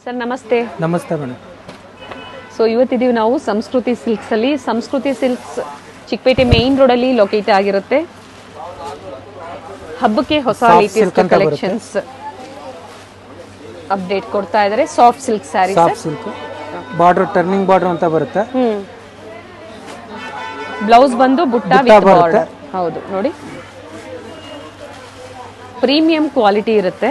Sir ನಮಸ್ತೆ ನಮಸ್ತೆ madam so ಇವತ್ತಿದೀವಿ ನಾವು ಸಂಸ್ಕೃತಿ ಸಿಲ್ಕ್ಸ್ ಅಲ್ಲಿ Samskruthi silks Chickpet main road ಅಲ್ಲಿ ಲೊಕೇಟ್ ಆಗಿರುತ್ತೆ ಹಬ್ಬಕ್ಕೆ ಹೊಸ Soft ಲೇಟೆಸ್ಟ್ silk ಅಂತ ಬರುತ್ತೆ. ಕಲೆಕ್ಷನ್ಸ್ ಅಪ್ಡೇಟ್ ಕೊಡ್ತಾ ಇದ್ದಾರೆ soft silk sari soft silk border turning border ಅಂತ ಬರುತ್ತೆ ಹ್ಮ್ ಬ್ಲೌಸ್ ಬಂದು ಬುಟ್ಟ ಬುಟ್ಟ ವಿತ್ ಬರುತ್ತೆ. ಬಾರ್ಡರ್ ಹೌದು ನೋಡಿ ಪ್ರೀಮಿಯಂ ಕ್ವಾಲಿಟಿ ಇರುತ್ತೆ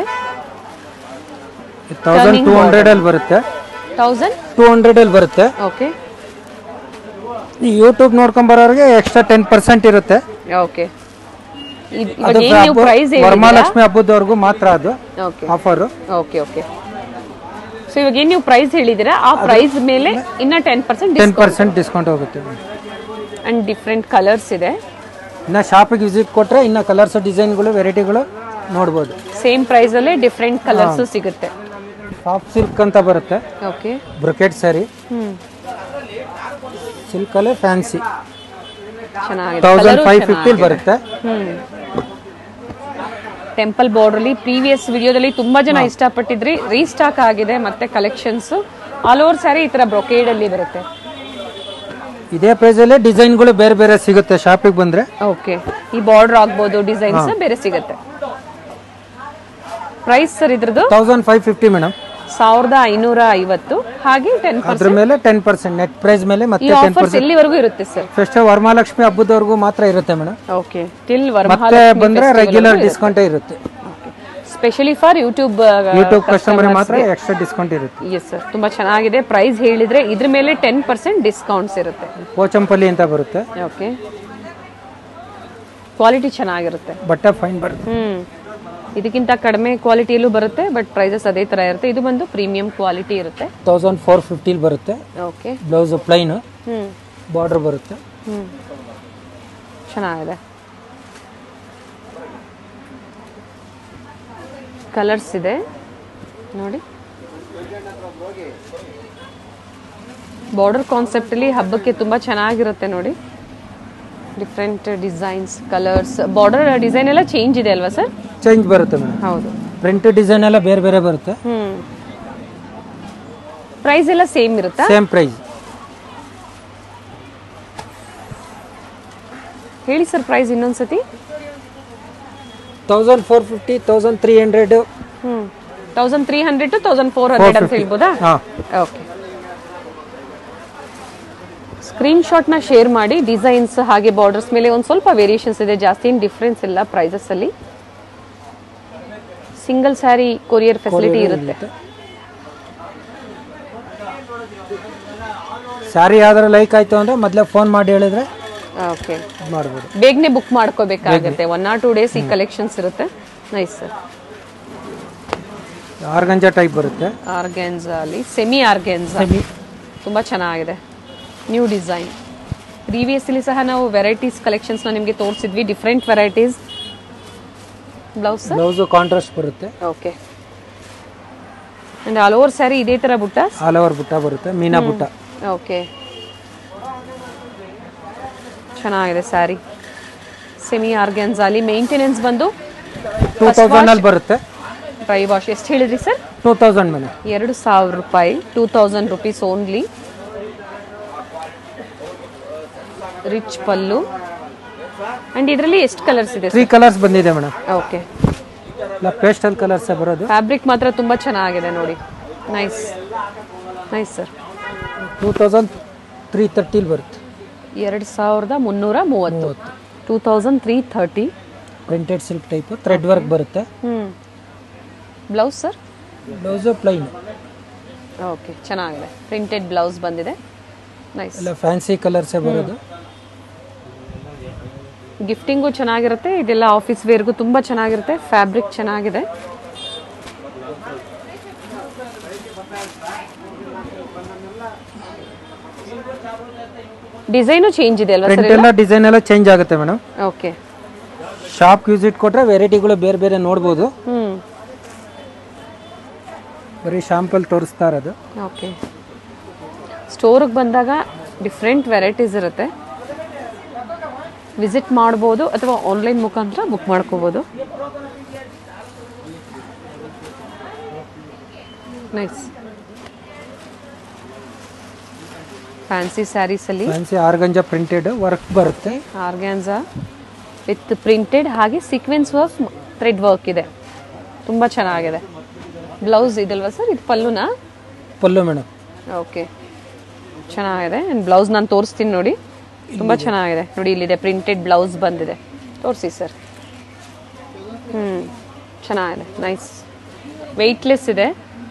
ತೌಸಂಡ್ ಟೂ ಹಂಡ್ರೆಡ್ ಅಲ್ಲಿ ಬರುತ್ತೆ ತೌಸಂಡ್ ಟೂ ಹಂಡ್ರೆಡ್ ಅಲ್ಲಿ ಬರುತ್ತೆ ಓಕೆ ಈ ಯೂಟ್ಯೂಬ್ ನೋಡ್ಕೊಂಡ್ ಬರೋರಿಗೆ ಎಕ್ಸ್ಟ್ರಾ ಟೆನ್ ಪರ್ಸೆಂಟ್ ಇರುತ್ತೆ ಓಕೆ ಇವಾಗ ಅದು ಏನ್ ನೀವು ಪ್ರೈಸ್ ವರಮಹಾಲಕ್ಷ್ಮಿ ಹಬ್ಬದವರೆಗೂ ಮಾತ್ರ ಅದು okay offer okay okay so ಇವಾಗ ಏನ್ ನೀವು ಪ್ರೈಸ್ ಹೇಳಿದಿರಾ ಆ ಪ್ರೈಸ್ ಮೇಲೆ ಇನ್ನ ten percent ten percent discount ಹೋಗುತ್ತೆ ಅಂಡ್ ಡಿಫ್ರೆಂಟ್ ಕಲರ್ಸ್ ಇದೆ ಇನ್ನ ಶಾಪಿಗೆ ವಿಸಿಟ್ ಕೊಟ್ರೆ ಇನ್ನ ಕಲರ್ಸ್ ಡಿಸೈನ್ಗಳು ವೆರೈಟಿಗಳು ನೋಡ್ಬೋದು ಸೇಮ್ ಪ್ರೈಸ್ ಅಲ್ಲೇ ಡಿಫ್ರೆಂಟ್ ಕಲರ್ಸ್ ಸಿಗುತ್ತೆ ಸಾಫ್ಟ್ ಸಿಲ್ಕ್ ಅಂತ ಬರುತ್ತೆ okay brocade sari hmm silk ಅಲ್ಲೇ ಫ್ಯಾನ್ಸಿ ಚೆನ್ನಾಗಿದೆ ತೌಸಂಡ್ Colour ಫೈವ್ ಚೆನ್ನಾಗಿದೆ. ಫಿಫ್ಟಿಲ್ ಬರುತ್ತೆ ಹ್ಮ್ ಟೆಂಪಲ್ ಬಾರ್ಡರ್ ಅಲ್ಲಿ ಪ್ರೀವಿಯಸ್ ವಿಡಿಯೋದಲ್ಲಿ ತುಂಬಾ ಜನ ಇಷ್ಟಪಟ್ಟಿದ್ರಿ ರೀಸ್ಟಾಕ್ ಆಗಿದೆ ಮತ್ತೆ ಕಲೆಕ್ಷನ್ಸ್ ಆಲ್ ಓವರ್ ಸ್ಯಾರಿ ಈ ತರ ಬ್ರೊಕೇಡ್ ಅಲ್ಲಿ ಬರುತ್ತೆ ಇದೇ ಪ್ರೈಸ್ ಅಲ್ಲೇ ಡಿಸೈನ್ಗಳು ಬೇರೆ ಬೇರೆ ಸಿಗುತ್ತೆ ಶಾಪಿಗೆ ಬಂದ್ರೆ ಓಕೆ ಈ ಬಾರ್ಡರ್ ಆಗ್ಬೋದು ಡಿಸೈನ್ಸ್ ಬೇರೆ ಸಿಗುತ್ತೆ ಪ್ರೈಸ್ ಸರ್ ಇದ್ರದ್ದು ತೌಸಂಡ್ ಫೈವ್ ಫಿಫ್ಟಿ ಮೇಡಮ್ ಸಾವಿರದ ಐನೂರ ಐವತ್ತು ಹಾಗೆ ಟೆನ್ ಅದ್ರ ಮೇಲೆ ಟೆನ್ ಪರ್ಸೆಂಟ್ ನೆಟ್ ಪ್ರೈಸ್ ಮೇಲೆ ಈ ಮತ್ತೆ ಟೆನ್ ಆಫರ್ಸ್ ಎಲ್ಲಿವರೆಗೂ ಇರುತ್ತೆ ಸರ್ ಫೆಸ್ಟಿವ್ ವರಮಹಾಲಕ್ಷ್ಮಿ ಹಬ್ಬದವರೆಗೂ ಮಾತ್ರ ಇರುತ್ತೆ ಮೇಡಮ್ ಓಕೆ ಟಿಲ್ ಮತ್ತೆ ಬಂದ್ರೆ ರೆಗ್ಯುಲರ್ ಡಿಸ್ಕೌಂಟ್ ಇರುತ್ತೆ specially for YouTube YouTube customer ಮಾತ್ರ ಎಕ್ಸ್ಟ್ರಾ ಡಿಸ್ಕೌಂಟ್ ಇರುತ್ತೆ ಎಸ್ ಸರ್ ತುಂಬಾ ಚೆನ್ನಾಗಿದೆ ಪ್ರೈಸ್ ಹೇಳಿದ್ರೆ ಇದ್ರ ಮೇಲೆ ಟೆನ್ ಪರ್ಸೆಂಟ್ ಡಿಸ್ಕೌಂಟ್ಸ್ ಇರುತ್ತೆ ಪೋಚಂಪಲ್ಲಿ ಅಂತ ಬರುತ್ತೆ ಓಕೆ ಕ್ವಾಲಿಟಿ ಚೆನ್ನಾಗಿರುತ್ತೆ ಬಟ್ಟೆ ಫೈನ್ ಬರುತ್ತೆ ಹ್ಮ್ ಇದಕ್ಕಿಂತ ಕಡಿಮೆ ಕ್ವಾಲಿಟಿಯಲ್ಲೂ ಬರುತ್ತೆ ಬಟ್ ಪ್ರೈಸಸ್ ಅದೇ ತರ ಇರುತ್ತೆ ಇದು ಬಂದು ಪ್ರೀಮಿಯಂ ಕ್ವಾಲಿಟಿ ಇರುತ್ತೆ ತೌಸಂಡ್ ಫೋರ್ ಫಿಫ್ಟಿಲ್ ಬರುತ್ತೆ okay blouse plain hmm border ಬರುತ್ತೆ ಹ್ಮ್ ಚೆನ್ನಾಗಿದೆ ಕಲರ್ಸ್ ಇದೆ ನೋಡಿ ಬಾರ್ಡರ್ ಕಾನ್ಸೆಪ್ಟಲ್ಲಿ ಹಬ್ಬಕ್ಕೆ ತುಂಬ ಚೆನ್ನಾಗಿರುತ್ತೆ ನೋಡಿ different designs colours border design ಎಲ್ಲ ಚೇಂಜ್ ಇದೆ ಅಲ್ವಾ ಸರ್ ಚೇಂಜ್ ಬರುತ್ತೆ ಮೇಡಮ್ ಹೌದು ಪ್ರಿಂಟ್ ಡಿಸೈನ್ ಎಲ್ಲ ಬೇರೆ ಬೇರೆ ಬರುತ್ತೆ ಹ್ಮ್ ಪ್ರೈಸ್ ಎಲ್ಲ ಸೇಮ್ ಇರುತ್ತಾ ಸೇಮ್ ಪ್ರೈಸ್ ಹೇಳಿ ಸರ್ ಪ್ರೈಸ್ ಇನ್ನೊಂದ್ಸತಿ thousand four fifty thousand three hundred hmm thousand three hundred two thousand four hundred ಅಂತ ಹೇಳ್ಬೋದಾ ಹಾಂ ಓಕೆ ಸ್ಕ್ರೀನ್ ನ ಶೇರ್ ಮಾಡಿ ಡಿಸೈನ್ಸ್ ಹಾಗೆ ಬಾರ್ಡರ್ಸ್ ಮೇಲೆ ಒಂದು ಸ್ವಲ್ಪ ವೇರಿಯೇಷನ್ಸ್ ಇದೆ ಜಾಸ್ತಿ ಏನು ಡಿಫ್ರೆನ್ಸ್ ಇಲ್ಲ ಪ್ರೈಸಸ್ ಅಲ್ಲಿ ಸಿಂಗಲ್ ಸ್ಯಾರಿ ಕೊರಿಯರ್ ಫೆಸಿಲಿಟಿ ಇರುತ್ತೆ ಸ್ಯಾರಿ ಯಾವ್ದಾರ ಲೈಕ್ ಆಯ್ತು ಅಂದ್ರೆ ಮೊದಲೇ ಫೋನ್ ಮಾಡಿ ಹೇಳಿದ್ರೆ ಓಕೆ ಇದ್ ಮಾಡ್ಬೋದು ಬೇಗನೆ ಬುಕ್ ಮಾಡ್ಕೋಬೇಕಾಗುತ್ತೆ ಒನ್ ಆರ್ ಟೂ ಡೇಸ್ ಈ ಕಲೆಕ್ಷನ್ಸ್ ಇರುತ್ತೆ ನೈಸ್ ಸರ್ ಆರ್ಗಂಜಾ ಟೈಪ್ ಬರುತ್ತೆ ಆರ್ಗ್ಯಾನ್ಸಾ ಅಲ್ಲಿ ಸೆಮಿ ಆರ್ಗ್ಯಾನ್ಸಾ ತುಂಬ ಚೆನ್ನಾಗಿದೆ ನ್ಯೂ ಡಿಸೈನ್ ಪ್ರೀವಿಯಸ್ಲಿ ಸಹ ನಾವು ವೆರೈಟೀಸ್ ಕಲೆಕ್ಷನ್ಸ್ನ ನಿಮಗೆ ತೋರಿಸಿದ್ವಿ different varieties blouse blouse contrast ಬರುತ್ತೆ okay and all over sari ಇದೇ ಥರ ಬುಟ್ಟ ಆಲ್ ಓವರ್ ಬುಟ್ಟ ಬರುತ್ತೆ ಮೀನಾ ಬುಟ್ಟ ಓಕೆ ಚೆನ್ನಾಗಿದೆ ಸ್ಯಾರಿ ಸೆಮಿ ಆರ್ಗ್ಯಾನ್ಸಾಲಿ ಮೇಂಟೆನೆನ್ಸ್ ಬಂದು ಟೂ ತೌಸಂಡ್ ಅಲ್ಲಿ ಬರುತ್ತೆ ಡ್ರೈ ವಾಶ್ ಎಷ್ಟು ಹೇಳಿದ್ರಿ ಸರ್ ಟೂ ತೌಸಂಡ್ ಮೇಲೆ ಎರಡು ಸಾವಿರ ರೂಪಾಯಿ two thousand rupees only rich pallu and ಇದರಲ್ಲಿ ಎಷ್ಟು ಕಲರ್ಸ್ ಇದೆ ತ್ರೀ ಕಲರ್ಸ್ ಬಂದಿದೆ ಮೇಡಮ್ ಓಕೆ ಇಲ್ಲ ಪೇಸ್ಟಲ್ ಕಲರ್ಸ್ ಬರೋದು ಫ್ಯಾಬ್ರಿಕ್ ಮಾತ್ರ ತುಂಬ ಚೆನ್ನಾಗಿದೆ ನೋಡಿ nice nice sir two thousand three ತರ್ಟಿಲಿ ಬರುತ್ತೆ ಎರಡು ಸಾವಿರದ ಮುನ್ನೂರ ಮೂವತ್ತು two thousand three thirty printed silk type thread work ಬರುತ್ತೆ ಹ್ಞೂ blouse sir blouse plain okay ಚೆನ್ನಾಗಿದೆ ಪ್ರಿಂಟೆಡ್ ಬ್ಲೌಸ್ ಬಂದಿದೆ ನೈಸ್ ಎಲ್ಲ ಫ್ಯಾನ್ಸಿ ಕಲರ್ಸೇ ಬರೋದು ಗಿಫ್ಟಿಂಗು ಚೆನ್ನಾಗಿರುತ್ತೆ ಇದೆಲ್ಲ ಆಫೀಸ್ ವೇರ್ಗೂ ತುಂಬ ಚೆನ್ನಾಗಿರುತ್ತೆ ಫ್ಯಾಬ್ರಿಕ್ ಚೆನ್ನಾಗಿದೆ ಡಿಸೈನು ಚೇಂಜ್ ಇದೆ ಅಲ್ವಾ ಪ್ರಿಂಟ್ ಎಲ್ಲ ಡಿಸೈನ್ ಎಲ್ಲ ಚೇಂಜ್ ಆಗುತ್ತೆ ಮೇಡಮ್ ಓಕೆ ಶಾಪ್ ವಿಸಿಟ್ ಕೊಟ್ರೆ ವೆರೈಟಿಗಳು ಬೇರೆ ಬೇರೆ ನೋಡ್ಬೋದು ಹ್ಞೂ ಬರೀ ಶಾಂಪಲ್ ತೋರಿಸ್ತಾ ಇರೋದು ಓಕೆ ಸ್ಟೋರಿಗೆ ಬಂದಾಗ ಡಿಫ್ರೆಂಟ್ ವೆರೈಟೀಸ್ ಇರುತ್ತೆ ವಿಸಿಟ್ ಮಾಡ್ಬೋದು ಅಥವಾ ಆನ್ಲೈನ್ ಮುಖಾಂತರ ಬುಕ್ ಮಾಡ್ಕೋಬೋದು ನೈಸ್ ಫ್ಯಾನ್ಸಿ ಸ್ಯಾರೀಸ್ ಅಲ್ಲಿ ಫ್ಯಾನ್ಸಿ ಆರ್ಗಂಜಾ ಪ್ರಿಂಟೆಡ್ ವರ್ಕ್ ಬರುತ್ತೆ ಆರ್ಗ್ಯಾನ್ಸಾ ವಿತ್ ಪ್ರಿಂಟೆಡ್ ಹಾಗೆ ಸೀಕ್ವೆನ್ಸ್ ವರ್ಕ್ ಥ್ರೆಡ್ ವರ್ಕ್ ಇದೆ ತುಂಬ ಚೆನ್ನಾಗಿದೆ ಬ್ಲೌಸ್ ಇದಲ್ವಾ ಸರ್ ಇದು ಪಲ್ಲುನಾ ಪಲ್ಲು ಮೇಡಮ್ ಓಕೆ ಚೆನ್ನಾಗಿದೆ ಆ್ಯಂಡ್ ಬ್ಲೌಸ್ ನಾನು ತೋರಿಸ್ತೀನಿ ನೋಡಿ ತುಂಬ ಚೆನ್ನಾಗಿದೆ ನೋಡಿ ಇಲ್ಲಿದೆ ಪ್ರಿಂಟೆಡ್ ಬ್ಲೌಸ್ ಬಂದಿದೆ ತೋರಿಸಿ ಸರ್ ಹ್ಞೂ ಚೆನ್ನಾಗಿದೆ ನೈಸ್ ವೆಯ್ಟ್ಲೆಸ್ ಇದೆ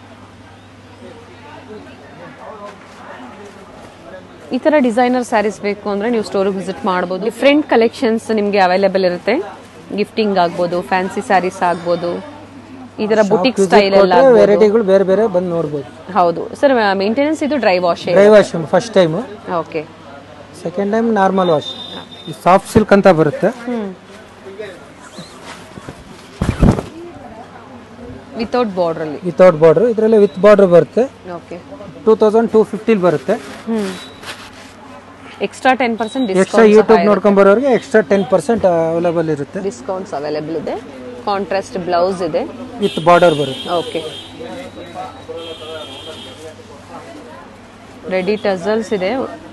ಈ ಥರ ಡಿಸೈನರ್ ಸ್ಯಾರೀಸ್ ಬೇಕು ಅಂದರೆ ನೀವು ಸ್ಟೋರಿಗೆ ವಿಸಿಟ್ ಮಾಡ್ಬೋದು ಡಿಫ್ರೆಂಟ್ ಕಲೆಕ್ಷನ್ಸ್ ನಿಮಗೆ ಅವೈಲೇಬಲ್ ಇರುತ್ತೆ ಗಿಫ್ಟಿಂಗ್ ಆಗ್ಬೋದು ಫ್ಯಾನ್ಸಿ ಸ್ಯಾರೀಸ್ ಆಗ್ಬೋದು ಈ ಥರ ಬುಟಿಕ್ ಸ್ಟೈಲ್ ಎಲ್ಲ ಆಗ್ಬೋದು. ವೆರೈಟಿಗಳು ಬೇರೆ ಬೇರೆ ಬಂದು ನೋಡ್ಬೋದು ಹೌದು ಸರ್ ಮೇಂಟೆನೆನ್ಸ್ ಇದು dry wash dry wash first time okay second time normal wash soft silk ಅಂತ ಬರುತ್ತೆ ವಿತೌಟ್ ಬಾರ್ಡ್ರಲ್ಲಿ ವಿತೌಟ್ ಬಾರ್ಡರ್ ಇದರಲ್ಲಿ ವಿತ್ ಬಾರ್ಡರ್ ಬರುತ್ತೆ ಓಕೆ ಟೂ ತೌಸಂಡ್ ಟೂ ಫಿಫ್ಟಿಲಿ ಬರುತ್ತೆ hmm extra ten percent extra YouTube ನೋಡ್ಕೊಂಡ್ ಬರೋರಿಗೆ ಎಕ್ಸ್ಟ್ರಾ ಟೆನ್ ಪರ್ಸೆಂಟ್ ಅವೈಲೇಬಲ್ ಇರುತ್ತೆ ಡಿಸ್ಕೌಂಟ್ಸ್ ಅವೈಲೇಬಲ್ ಇದೆ ಕಾಂಟ್ರಾಸ್ಟ್ ಬ್ಲೌಸ್ ಇದೆ ವಿತ್ ಬಾರ್ಡರ್ ಬರುತ್ತೆ ಓಕೆ ರೆಡಿ ಟಸಲ್ಸ್ ಇದೆ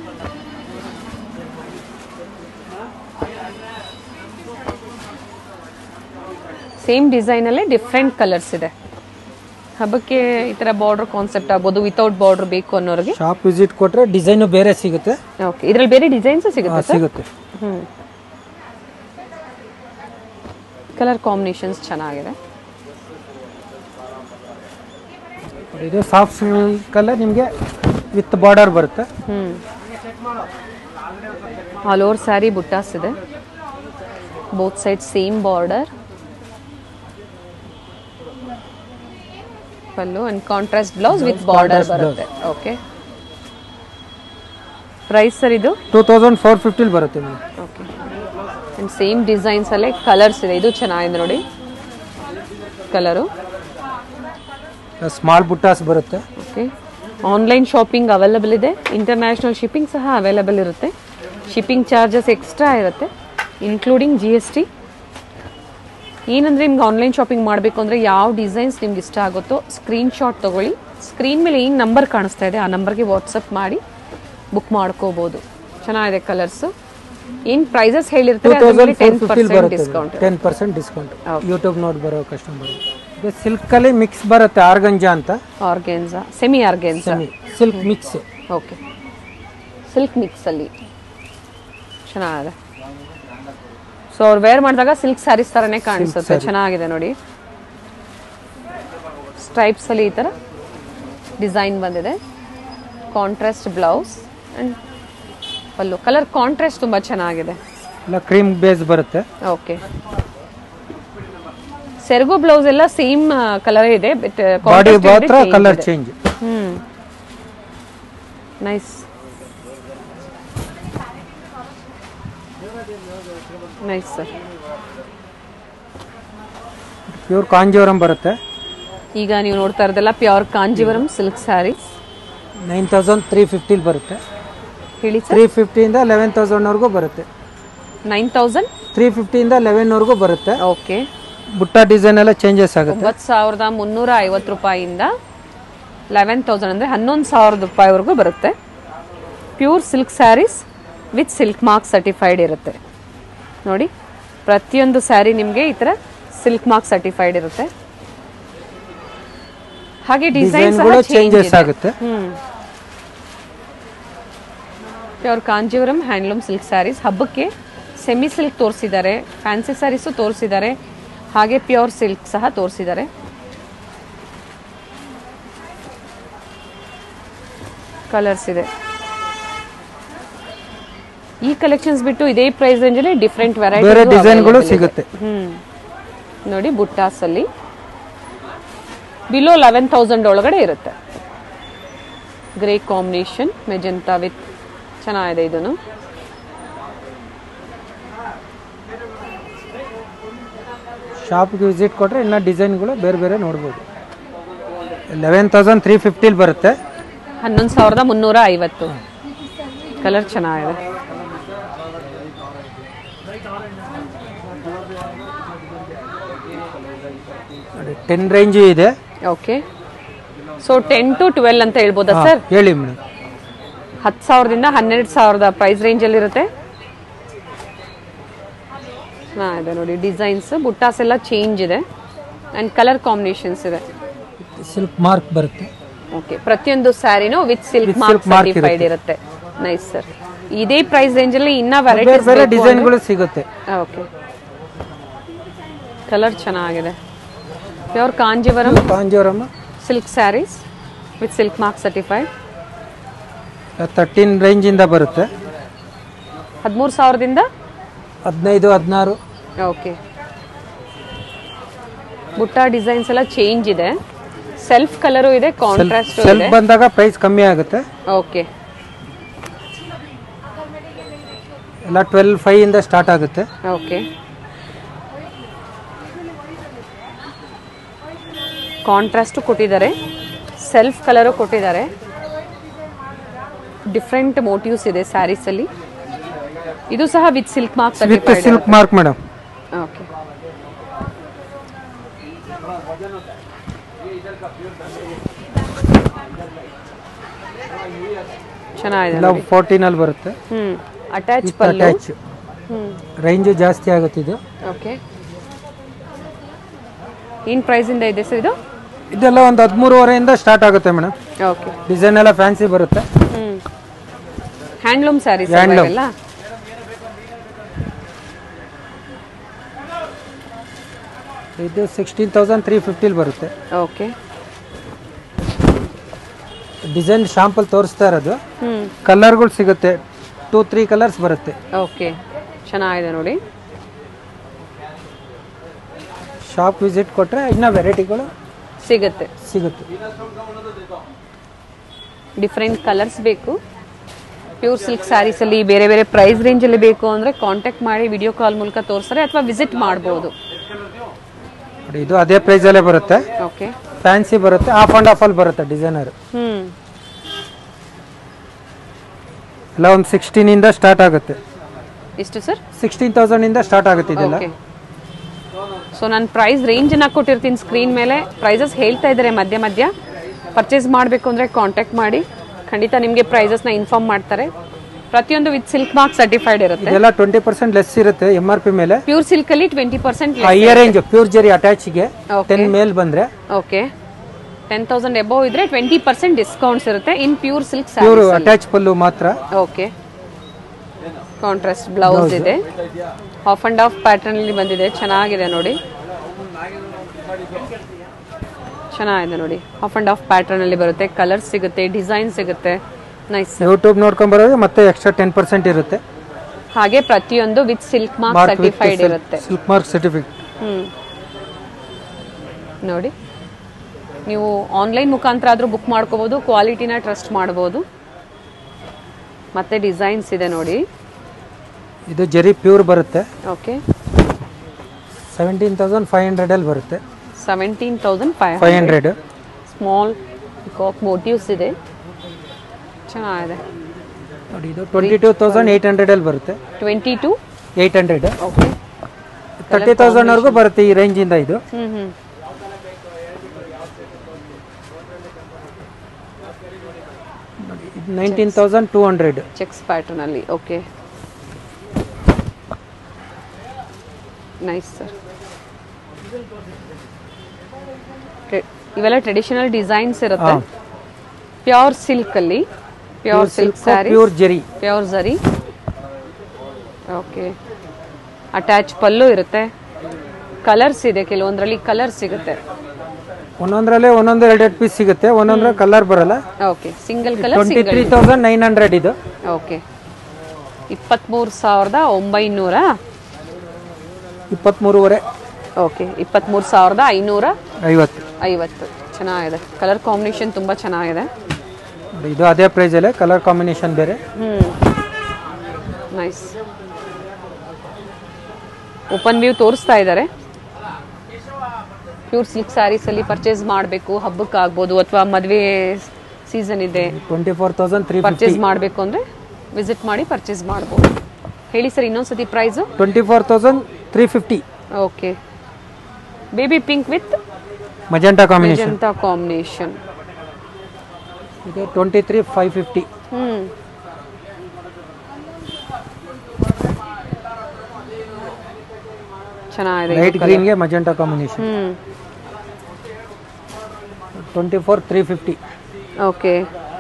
ಸೇಮ್ ಡಿಸೈನಲ್ಲೇ ಡಿಫ್ರೆಂಟ್ ಕಲರ್ಸ್ ಇದೆ ಹಬ್ಬಕ್ಕೆ ಈ ಥರ ಬಾರ್ಡರ್ ಕಾನ್ಸೆಪ್ಟ್ ಆಗ್ಬೋದು ವಿತೌಟ್ ಬಾರ್ಡರ್ ಬೇಕು ಅನ್ನೋರಿಗೆ ಶಾಪ್ ವಿಸಿಟ್ ಕೊಟ್ರೆ ಡಿಸೈನು ಬೇರೆ ಸಿಗುತ್ತೆ ಓಕೆ ಇದರಲ್ಲಿ ಬೇರೆ ಡಿಸೈನ್ಸ್ ಆ, ಸಿಗುತ್ತೆ ಸರ್ ಸಿಗುತ್ತೆ ಹ್ಮ್ ಕಲರ್ ಕಾಂಬಿನೇಷನ್ಸ್ ಚೆನ್ನಾಗಿದೆ ಇದು ಸಾಫ್ಟ್ ಸಿಲ್ಕ್ ಅಲ್ಲೇ ನಿಮಗೆ ವಿತ್ ಬಾರ್ಡರ್ ಬರುತ್ತೆ ಹ್ಮ್ ಆಲ್ ಓವರ್ ಸ್ಯಾರಿ ಬುಟ್ಟಾಸ್ ಇದೆ both side same border pallu and contrast blouse with border contrast ಬರುತ್ತೆ ಓಕೆ ಪ್ರೈಸ್ ಸರ್ ಇದು ಟೂ ತೌಸಂಡ್ ಫೋರ್ ಫಿಫ್ಟಿಲಿ ಬರುತ್ತೆ madam okay and same designs ಅಲ್ಲೇ ಕಲರ್ಸ್ ಇದೆ ಇದು ಚೆನ್ನಾಗಿದೆ ನೋಡಿ ಕಲರು ಸ್ಮಾಲ್ ಬುಟ್ಟಾಸ್ ಬರುತ್ತೆ ಓಕೆ ಆನ್ಲೈನ್ ಶಾಪಿಂಗ್ ಅವೈಲಬಲ್ ಇದೆ ಇಂಟರ್ನ್ಯಾಷನಲ್ ಶಿಪ್ಪಿಂಗ್ ಸಹ ಅವೈಲಬಲ್ ಇರುತ್ತೆ ಶಿಪ್ಪಿಂಗ್ ಚಾರ್ಜಸ್ ಎಕ್ಸ್ಟ್ರಾ ಇರುತ್ತೆ ಇನ್ಕ್ಲೂಡಿಂಗ್ ಜಿ ಎಸ್ ಟಿ ಏನಂದರೆ ನಿಮ್ಗೆ ಆನ್ಲೈನ್ ಶಾಪಿಂಗ್ ಮಾಡಬೇಕು ಅಂದರೆ ಯಾವ ಡಿಸೈನ್ಸ್ ನಿಮ್ಗೆ ಇಷ್ಟ ಆಗುತ್ತೋ ಸ್ಕ್ರೀನ್ಶಾಟ್ ತೊಗೊಳ್ಳಿ ಸ್ಕ್ರೀನ್ ಮೇಲೆ ಏನು ನಂಬರ್ ಕಾಣಿಸ್ತಾ ಇದೆ ಆ ನಂಬರ್ಗೆ ವಾಟ್ಸಪ್ ಮಾಡಿ ಬುಕ್ ಮಾಡ್ಕೋಬೋದು ಚೆನ್ನಾಗಿದೆ ಕಲರ್ಸು ಏನು ಪ್ರೈಸಸ್ ಟೂ ಹೇಳಿರ್ತಾರೆ ತೌಸಂಡ್ ಟೆನ್ ಫೋರ್ ಫಿಫ್ಟಿಲಿ ಪರ್ಸೆಂಟ್ ಬರುತ್ತೆ discount ten percent discount YouTube ನೋಡಿ ಬರೋ ಕಸ್ಟಮರ್ ಇದು ಸಿಲ್ಕಲ್ಲಿ ಮಿಕ್ಸ್ ಬರುತ್ತೆ ಆರ್ಗಂಜಾ ಅಂತ organza semi organza silk mix okay silk ಮಿಕ್ಸಲ್ಲಿ ಚೆನ್ನಾಗಿದೆ ಸೊ ಅವ್ರು ವೇರ್ ಮಾಡಿದಾಗ ಸಿಲ್ಕ್ ಸ್ಯಾರೀಸ್ ಥರನೇ ಕಾಣಿಸುತ್ತೆ ಚೆನ್ನಾಗಿದೆ ನೋಡಿ ಸ್ಟ್ರೈಪ್ಸಲ್ಲಿ ಈ ಥರ ಡಿಸೈನ್ ಬಂದಿದೆ contrast blouse and pallu colour contrast ತುಂಬ ಚೆನ್ನಾಗಿದೆ ಇಲ್ಲ ಕ್ರೀಮ್ ಬೇಸ್ ಬರುತ್ತೆ ಓಕೆ ಸೆರಗು ಬ್ಲೌಸ್ ಎಲ್ಲ ಸೇಮ್ ಕಲರ್ ಇದೆ ಬಟ್ ಬಾಡಿ ಮಾತ್ರ colour change hmm nice nice sir pure Kanjeevaram ಬರುತ್ತೆ ಈಗ ನೀವು ನೋಡ್ತಾ ಇರೋದೆಲ್ಲ pure Kanjeevaram silk saris nine thousand three ಫಿಫ್ಟಿಲಿ ಬರುತ್ತೆ ಹೇಳಿ ಸರ್ ತ್ರೀ ಫಿಫ್ಟಿಯಿಂದ ಲೆವೆನ್ ತೌಸಂಡ್ವರೆಗೂ ಬರುತ್ತೆ ನೈನ್ ತೌಸಂಡ್ ತ್ರೀ ಫಿಫ್ಟಿಯಿಂದ ಲೆವೆನ್ವರೆಗೂ ಬರುತ್ತೆ ಓಕೆ ಬುಟ್ಟ ಡಿಸೈನ್ ಎಲ್ಲ ಚೇಂಜಸ್ ಆಗುತ್ತೆ ಒಂಬತ್ತು ಸಾವಿರದ ಮುನ್ನೂರ ಐವತ್ತು ರೂಪಾಯಿಯಿಂದ ಲೆವೆನ್ ತೌಸಂಡ್ ಅಂದರೆ ಹನ್ನೊಂದು ಸಾವಿರದ ರೂಪಾಯಿವರೆಗೂ ಬರುತ್ತೆ pure silk saris with silk mark certified ಇರುತ್ತೆ ನೋಡಿ ಪ್ರತಿಯೊಂದು ಸ್ಯಾರಿ ನಿಮಗೆ ಈ ಥರ ಸಿಲ್ಕ್ ಮಾರ್ಕ್ ಸರ್ಟಿಫೈಡ್ ಇರುತ್ತೆ ಹಾಗೆ ಡಿಸೈನ್ ಡಿಸೈನ್ಗಳು ಚೇಂಜಸ್ ಆಗುತ್ತೆ hmm pure Kanjeevaram handloom silk saris ಹಬ್ಬಕ್ಕೆ ಸೆಮಿ ಸಿಲ್ಕ್ ತೋರಿಸಿದ್ದಾರೆ ಫ್ಯಾನ್ಸಿ ಸ್ಯಾರೀಸು ತೋರಿಸಿದ್ದಾರೆ ಹಾಗೆ ಪ್ಯೂರ್ ಸಿಲ್ಕ್ ಸಹ ತೋರಿಸಿದ್ದಾರೆ ಕಲರ್ಸ್ ಇದೆ ಈ ಕಲೆಕ್ಷನ್ಸ್ ಬಿಟ್ಟು ಇದೇ ಪ್ರೈಸ್ ರೇಂಜಲ್ಲಿ ಡಿಫ್ರೆಂಟ್ ವೆರೈಟಿ ಬೇರೆ ಡಿಸೈನ್ಗಳು ಸಿಗುತ್ತೆ ಹ್ಮ್ ನೋಡಿ ಬುಟ್ಟಾಸ್ ಅಲ್ಲಿ ಬಿಲೋ ಲೆವೆನ್ ತೌಸಂಡ್ ಒಳಗಡೆ ಇರುತ್ತೆ ಗ್ರೇ ಕಾಂಬಿನೇಷನ್ ಮೆಜೆಂಟಾ ವಿತ್ ಚೆನ್ನಾಗಿದೆ ಇದನ್ನು ಶಾಪ್ಗೆ ವಿಸಿಟ್ ಕೊಟ್ಟರೆ ಇನ್ನು ಡಿಸೈನ್ಗಳು ಬೇರೆ ಬೇರೆ ನೋಡ್ಬೋದು ಲೆವೆನ್ ತೌಸಂಡ್ ತ್ರೀ ಫಿಫ್ಟಿಲಿ ಬರುತ್ತೆ ಹನ್ನೊಂದು ಸಾವಿರದ ಮುನ್ನೂರ ಐವತ್ತು ಕಲರ್ ಚೆನ್ನಾಗಿದೆ ನೋಡಿ ಟೆನ್ ರೇಂಜು ಇದೆ okay so ten to twelve ಅಂತ ಹೇಳ್ಬೋದಾ ಸರ್ ಹೇಳಿ ಮೇಡಮ್ ಹತ್ತು ಸಾವಿರದಿಂದ ಹನ್ನೆರಡು ಸಾವಿರದ ಪ್ರೈಸ್ ರೇಂಜಲ್ಲಿ ಇರುತ್ತೆ ಹಾ ಇದೆ ನೋಡಿ ಡಿಸೈನ್ಸ್ ಬುಟ್ಟಾಸ್ ಎಲ್ಲ ಚೇಂಜ್ ಇದೆ ಆ್ಯಂಡ್ ಕಲರ್ ಕಾಂಬಿನೇಷನ್ಸ್ ಇದೆ ಸಿಲ್ಕ್ ಮಾರ್ಕ್ ಬರುತ್ತೆ ಓಕೆ ಪ್ರತಿಯೊಂದು ಸ್ಯಾರಿನೂ with silk With mark silk mark certified ಇರುತ್ತೆ ನೈಸ್ ಸರ್ ಇದೇ ಪ್ರೈಸ್ ರೇಂಜಲ್ಲಿ ಇನ್ನೂ ಬೇರೆ ವೆರೈಟೀಸ್ ಬೇರೆ ಡಿಸೈನ್ಗಳು ಸಿಗುತ್ತೆ ಓಕೆ ಕಲರ್ ಚೆನ್ನಾಗಿದೆ pure Kanjeevaram Kanjeevaram silk saris with silk mark certified thirteen ರೇಂಜಿಂದ ಬರುತ್ತೆ ಹದಿಮೂರು ಸಾವಿರದಿಂದ ಹದಿನೈದು ಹದಿನಾರು ಓಕೆ ಬುಟ್ಟ ಡಿಸೈನ್ಸ್ ಎಲ್ಲ ಚೇಂಜ್ ಇದೆ ಸೆಲ್ಫ್ ಕಲರು ಇದೆ ಕಾಂಟ್ರಾಸ್ಟ್ ಸೆಲ್ಫ್ ಇದೆ ಬಂದಾಗ ಪ್ರೈಸ್ ಕಮ್ಮಿ ಆಗುತ್ತೆ ಓಕೆ ಎಲ್ಲ ಟ್ವೆಲ್ ಫೈವ್ ಇಂದ ಸ್ಟಾರ್ಟ್ ಆಗುತ್ತೆ ಓಕೆ ಕಾಂಟ್ರಾಸ್ಟ್ ಕೊಟ್ಟಿದ್ದಾರೆ ಸೆಲ್ಫ್ ಕಲರು ಕೊಟ್ಟಿದ್ದಾರೆ ಡಿಫ್ರೆಂಟ್ ಮೋಟಿವ್ಸ್ ಇದೆ ಸ್ಯಾರೀಸ್ ಅಲ್ಲಿ ಇದು ಸಹ with silk mark with certified silk mark madam okay ಚೆನ್ನಾಗಿದೆ ಎಲ್ಲ ಫೋರ್ಟೀನ್ ಅಲ್ಲಿ ಬರುತ್ತೆ hmm attach pallu attach hmm range ಜಾಸ್ತಿ ಆಗುತ್ತೆ ಇದು ಓಕೆ ಏನ್ ಪ್ರೈಸ್ ಇಂದ ಇದೆ ಸರ್ ಇದು ಇದೆಲ್ಲ ಒಂದು ಹದಿಮೂರುವರೆಯಿಂದ ಸ್ಟಾರ್ಟ್ ಆಗುತ್ತೆ ಮೇಡಮ್ ಓಕೆ ಡಿಸೈನ್ ಎಲ್ಲ ಫ್ಯಾನ್ಸಿ ಬರುತ್ತೆ ಹ್ಮ್ ಹ್ಯಾಂಡ್ಲೂಮ್ ಸ್ಯಾರೀಸ್ Handloom. ಇವೆಲ್ಲ ಇದು ಸಿಕ್ಸ್ಟೀನ್ ತೌಸಂಡ್ ತ್ರೀ ಫಿಫ್ಟಿಲಿ ಬರುತ್ತೆ ಓಕೆ ಡಿಸೈನ್ ಶಾಂಪಲ್ ತೋರಿಸ್ತಾ ಇರೋದು ಹ್ಮ್ ಕಲರ್ಗಳು ಸಿಗುತ್ತೆ ಟೂ ತ್ರೀ ಕಲರ್ಸ್ ಬರುತ್ತೆ ಓಕೆ ಚೆನ್ನಾಗಿದೆ ನೋಡಿ ಶಾಪ್ ವಿಸಿಟ್ ಕೊಟ್ಟರೆ ಇನ್ನೂ ವೆರೈಟಿಗಳು ಸಿಗುತ್ತೆ ಸಿಗುತ್ತೆ ಡಿಫ್ರೆಂಟ್ ಕಲರ್ಸ್ ಬೇಕು ಪ್ಯೂರ್ ಸಿಲ್ಕ್ ಸ್ಯಾರೀಸಲ್ಲಿ ಬೇರೆ ಬೇರೆ ಪ್ರೈಸ್ ರೇಂಜಲ್ಲಿ ಬೇಕು ಅಂದರೆ ಕಾಂಟ್ಯಾಕ್ಟ್ ಮಾಡಿ ವಿಡಿಯೋ ಕಾಲ್ ಮೂಲಕ ತೋರಿಸ್ತಾರೆ ಅಥವಾ ವಿಸಿಟ್ ಮಾಡ್ಬೋದು ನೋಡಿ, ಇದು ಅದೇ ಪ್ರೈಸಲ್ಲೇ ಬರುತ್ತೆ ಓಕೆ ಫ್ಯಾನ್ಸಿ ಬರುತ್ತೆ ಆಫ್ ಆ್ಯಂಡ್ ಆಫ್ ಅಲ್ಲಿ ಬರುತ್ತೆ ಡಿಸೈನರ್ ಹ್ಞೂ ಎಲ್ಲ ಒಂದು ಸಿಕ್ಸ್ಟೀನಿಂದ ಸ್ಟಾರ್ಟ್ ಆಗುತ್ತೆ ಎಷ್ಟು ಸರ್ ಸಿಕ್ಸ್ಟೀನ್ ತೌಸಂಡಿಂದ ಸ್ಟಾರ್ಟ್ ಆಗುತ್ತೆ ಇದೆಲ್ಲ ಓಕೆ ಸೊ ನಾನು ಪ್ರೈಸ್ ರೇಂಜನ್ನ ಕೊಟ್ಟಿರ್ತೀನಿ ಸ್ಕ್ರೀನ್ ಮೇಲೆ ಪ್ರೈಸಸ್ ಹೇಳ್ತಾ ಇದ್ದಾರೆ ಮಧ್ಯ ಮಧ್ಯ ಪರ್ಚೇಸ್ ಮಾಡಬೇಕು ಅಂದರೆ ಕಾಂಟ್ಯಾಕ್ಟ್ ಮಾಡಿ ಖಂಡಿತ ನಿಮಗೆ ಪ್ರೈಸಸ್ನ ಇನ್ಫಾರ್ಮ್ ಮಾಡ್ತಾರೆ ಪ್ರತಿಯೊಂದು ವಿತ್ ಸಿಲ್ಕ್ ಮಾರ್ಕ್ ಸರ್ಟಿಫೈಡ್ ಇರುತ್ತೆ ಇದೆಲ್ಲ ಟ್ವೆಂಟಿ ಪರ್ಸೆಂಟ್ ಲೆಸ್ ಇರುತ್ತೆ ಎಮ್ ಆರ್ ಪಿ ಮೇಲೆ ಪ್ಯೂರ್ ಸಿಲ್ಕಲ್ಲಿ twenty percent higher range pure zari ಅಟ್ಯಾಚ್ಗೆ Okay. ಟೆನ್ ಮೇಲ್ ಬಂದ್ರೆ ಓಕೆ ಟೆನ್ ತೌಸಂಡ್ ಎಬೋವ್ ಇದ್ರೆ ಟ್ವೆಂಟಿ ಪರ್ಸೆಂಟ್ ಡಿಸ್ಕೌಂಟ್ಸ್ ಇರುತ್ತೆ in pure silk pure attach pallu ಮಾತ್ರ ಓಕೆ ಕಾಂಟ್ರಾಸ್ಟ್ ಬ್ಲೌಸ್ ಇದೆ ಹಾಫ್ ಅಂಡ್ ಹಾಫ್ ಪ್ಯಾಟರ್ನ್ ಅಲ್ಲಿ ಬಂದಿದೆ ಚೆನ್ನಾಗಿದೆ ನೋಡಿ ಚೆನ್ನಾಗಿದೆ ನೋಡಿ ಹಾಫ್ ಅಂಡ್ ಹಾಫ್ ಪ್ಯಾಟರ್ನ್ ಅಲ್ಲಿ ಬರುತ್ತೆ ಕಲರ್ ಸಿಗುತ್ತೆ ಡಿಸೈನ್ ಸಿಗುತ್ತೆ ನೈಸ್ ಯೂಟ್ಯೂಬ್ ನೋಡ್ಕೊಂಡ್ ಬರೋದು ಮತ್ತೆ ಎಕ್ಸ್ಟ್ರಾ ಟೆನ್ ಪರ್ಸೆಂಟ್ ಇರುತ್ತೆ ಹಾಗೆ ಪ್ರತಿಯೊಂದು with silk mark mark with certified ಇರುತ್ತೆ ಸಿಲ್ಕ್ ಮಾರ್ಕ್ ಸರ್ಟಿಫಿಕೇಟ್ ಹ್ಮ್ ನೋಡಿ ನೀವು ಆನ್ಲೈನ್ ಮುಖಾಂತರ ಆದರೂ ಬುಕ್ ಮಾಡ್ಕೋಬೋದು ಕ್ವಾಲಿಟಿನ ಟ್ರಸ್ಟ್ ಮಾಡ್ಬೋದು ಮತ್ತೆ ಡಿಸೈನ್ಸ್ ಇದೆ ನೋಡಿ ಇದು ಜರಿ ಪ್ಯೂರ್ ಬರುತ್ತೆ ಓಕೆ ಸೆವೆಂಟೀನ್ ತೌಸಂಡ್ ಫೈವ್ ಹಂಡ್ರೆಡಲ್ಲಿ ಬರುತ್ತೆ seventeen thousand five five hundred small cock motifs ಇದೆ ಚೆನ್ನಾಗಿದೆ ನೋಡಿ ಇದು ಟ್ವೆಂಟಿ ಟೂ ತೌಸಂಡ್ ಏಯ್ಟ್ ಹಂಡ್ರೆಡಲ್ಲಿ ಬರುತ್ತೆ twenty two eight hundred okay thirty ತೌಸಂಡ್ವರೆಗೂ ಬರುತ್ತೆ ಈ ರೇಂಜಿಂದ ಇದು ಹ್ಞೂ ಹ್ಞೂ nineteen thousand two hundred checks ಪ್ಯಾಟರ್ನಲ್ಲಿ ಓಕೆ ನೈಸ್ ಸರ್ ಇವೆಲ್ಲ ಟ್ರೆಡಿಷನಲ್ ಡಿಸೈನ್ಸ್ ಇರುತ್ತೆ ಹಾ. ಪ್ಯೂರ್ ಸಿಲ್ಕಲ್ಲಿ pure silk sari pure zari pure zari okay attach pallu ಇರುತ್ತೆ ಕಲರ್ಸ್ ಇದೆ ಕೆಲವೊಂದರಲ್ಲಿ ಕಲರ್ ಸಿಗುತ್ತೆ ಒಂದೊಂದ್ರಲ್ಲೇ ಒಂದೊಂದು ಎರಡು ಎರಡು ಪೀಸ್ ಸಿಗುತ್ತೆ ಒಂದೊಂದ್ರ ಕಲರ್ ಬರಲ್ಲ okay single colour twenty single three thousand nine hundred ಇದು ಓಕೆ ಇಪ್ಪತ್ತ್ಮೂರು ಸಾವಿರದ ಒಂಬೈನೂರ ಇಪ್ಪತ್ತ್ಮೂರುವರೆ ಓಕೆ ಇಪ್ಪತ್ತ್ಮೂರು ಸಾವಿರದ ಐನೂರ ಐವತ್ತು ಐವತ್ತು ಚೆನ್ನಾಗಿದೆ ಕಲರ್ ಕಾಂಬಿನೇಷನ್ ತುಂಬ ಚೆನ್ನಾಗಿದೆ ನೋಡಿ, ಇದು ಅದೇ ಪ್ರೈಸಲ್ಲೇ ಕಲರ್ ಕಾಂಬಿನೇಷನ್ ಬೇರೆ ಹ್ಞೂ ನೈಸ್ ಓಪನ್ ವ್ಯೂ ತೋರಿಸ್ತಾ ಇದ್ದಾರೆ ಪ್ಯೂರ್ ಸಿಲ್ಕ್ ಸ್ಯಾರೀಸಲ್ಲಿ ಪರ್ಚೇಸ್ ಮಾಡಬೇಕು ಹಬ್ಬಕ್ಕೆ ಆಗ್ಬೋದು ಅಥವಾ ಮದುವೆ ಸೀಸನ್ ಇದೆ twenty four thousand three purchase ಮಾಡಬೇಕು ಅಂದರೆ ವಿಸಿಟ್ ಮಾಡಿ ಪರ್ಚೇಸ್ ಮಾಡ್ಬೋದು ಹೇಳಿ ಸರ್ ಇನ್ನೊಂದ್ಸತಿ price twenty four thousand three fifty okay baby pink with magenta combination magenta combination ಇದು ಟ್ವೆಂಟಿ ತ್ರೀ ಫೈವ್ ಫಿಫ್ಟಿ ಹ್ಞೂ ಚೆನ್ನಾಗಿದೆ ಲೈಟ್ ಗ್ರೀನ್ಗೆ magenta combination hmm twenty four three fifty okay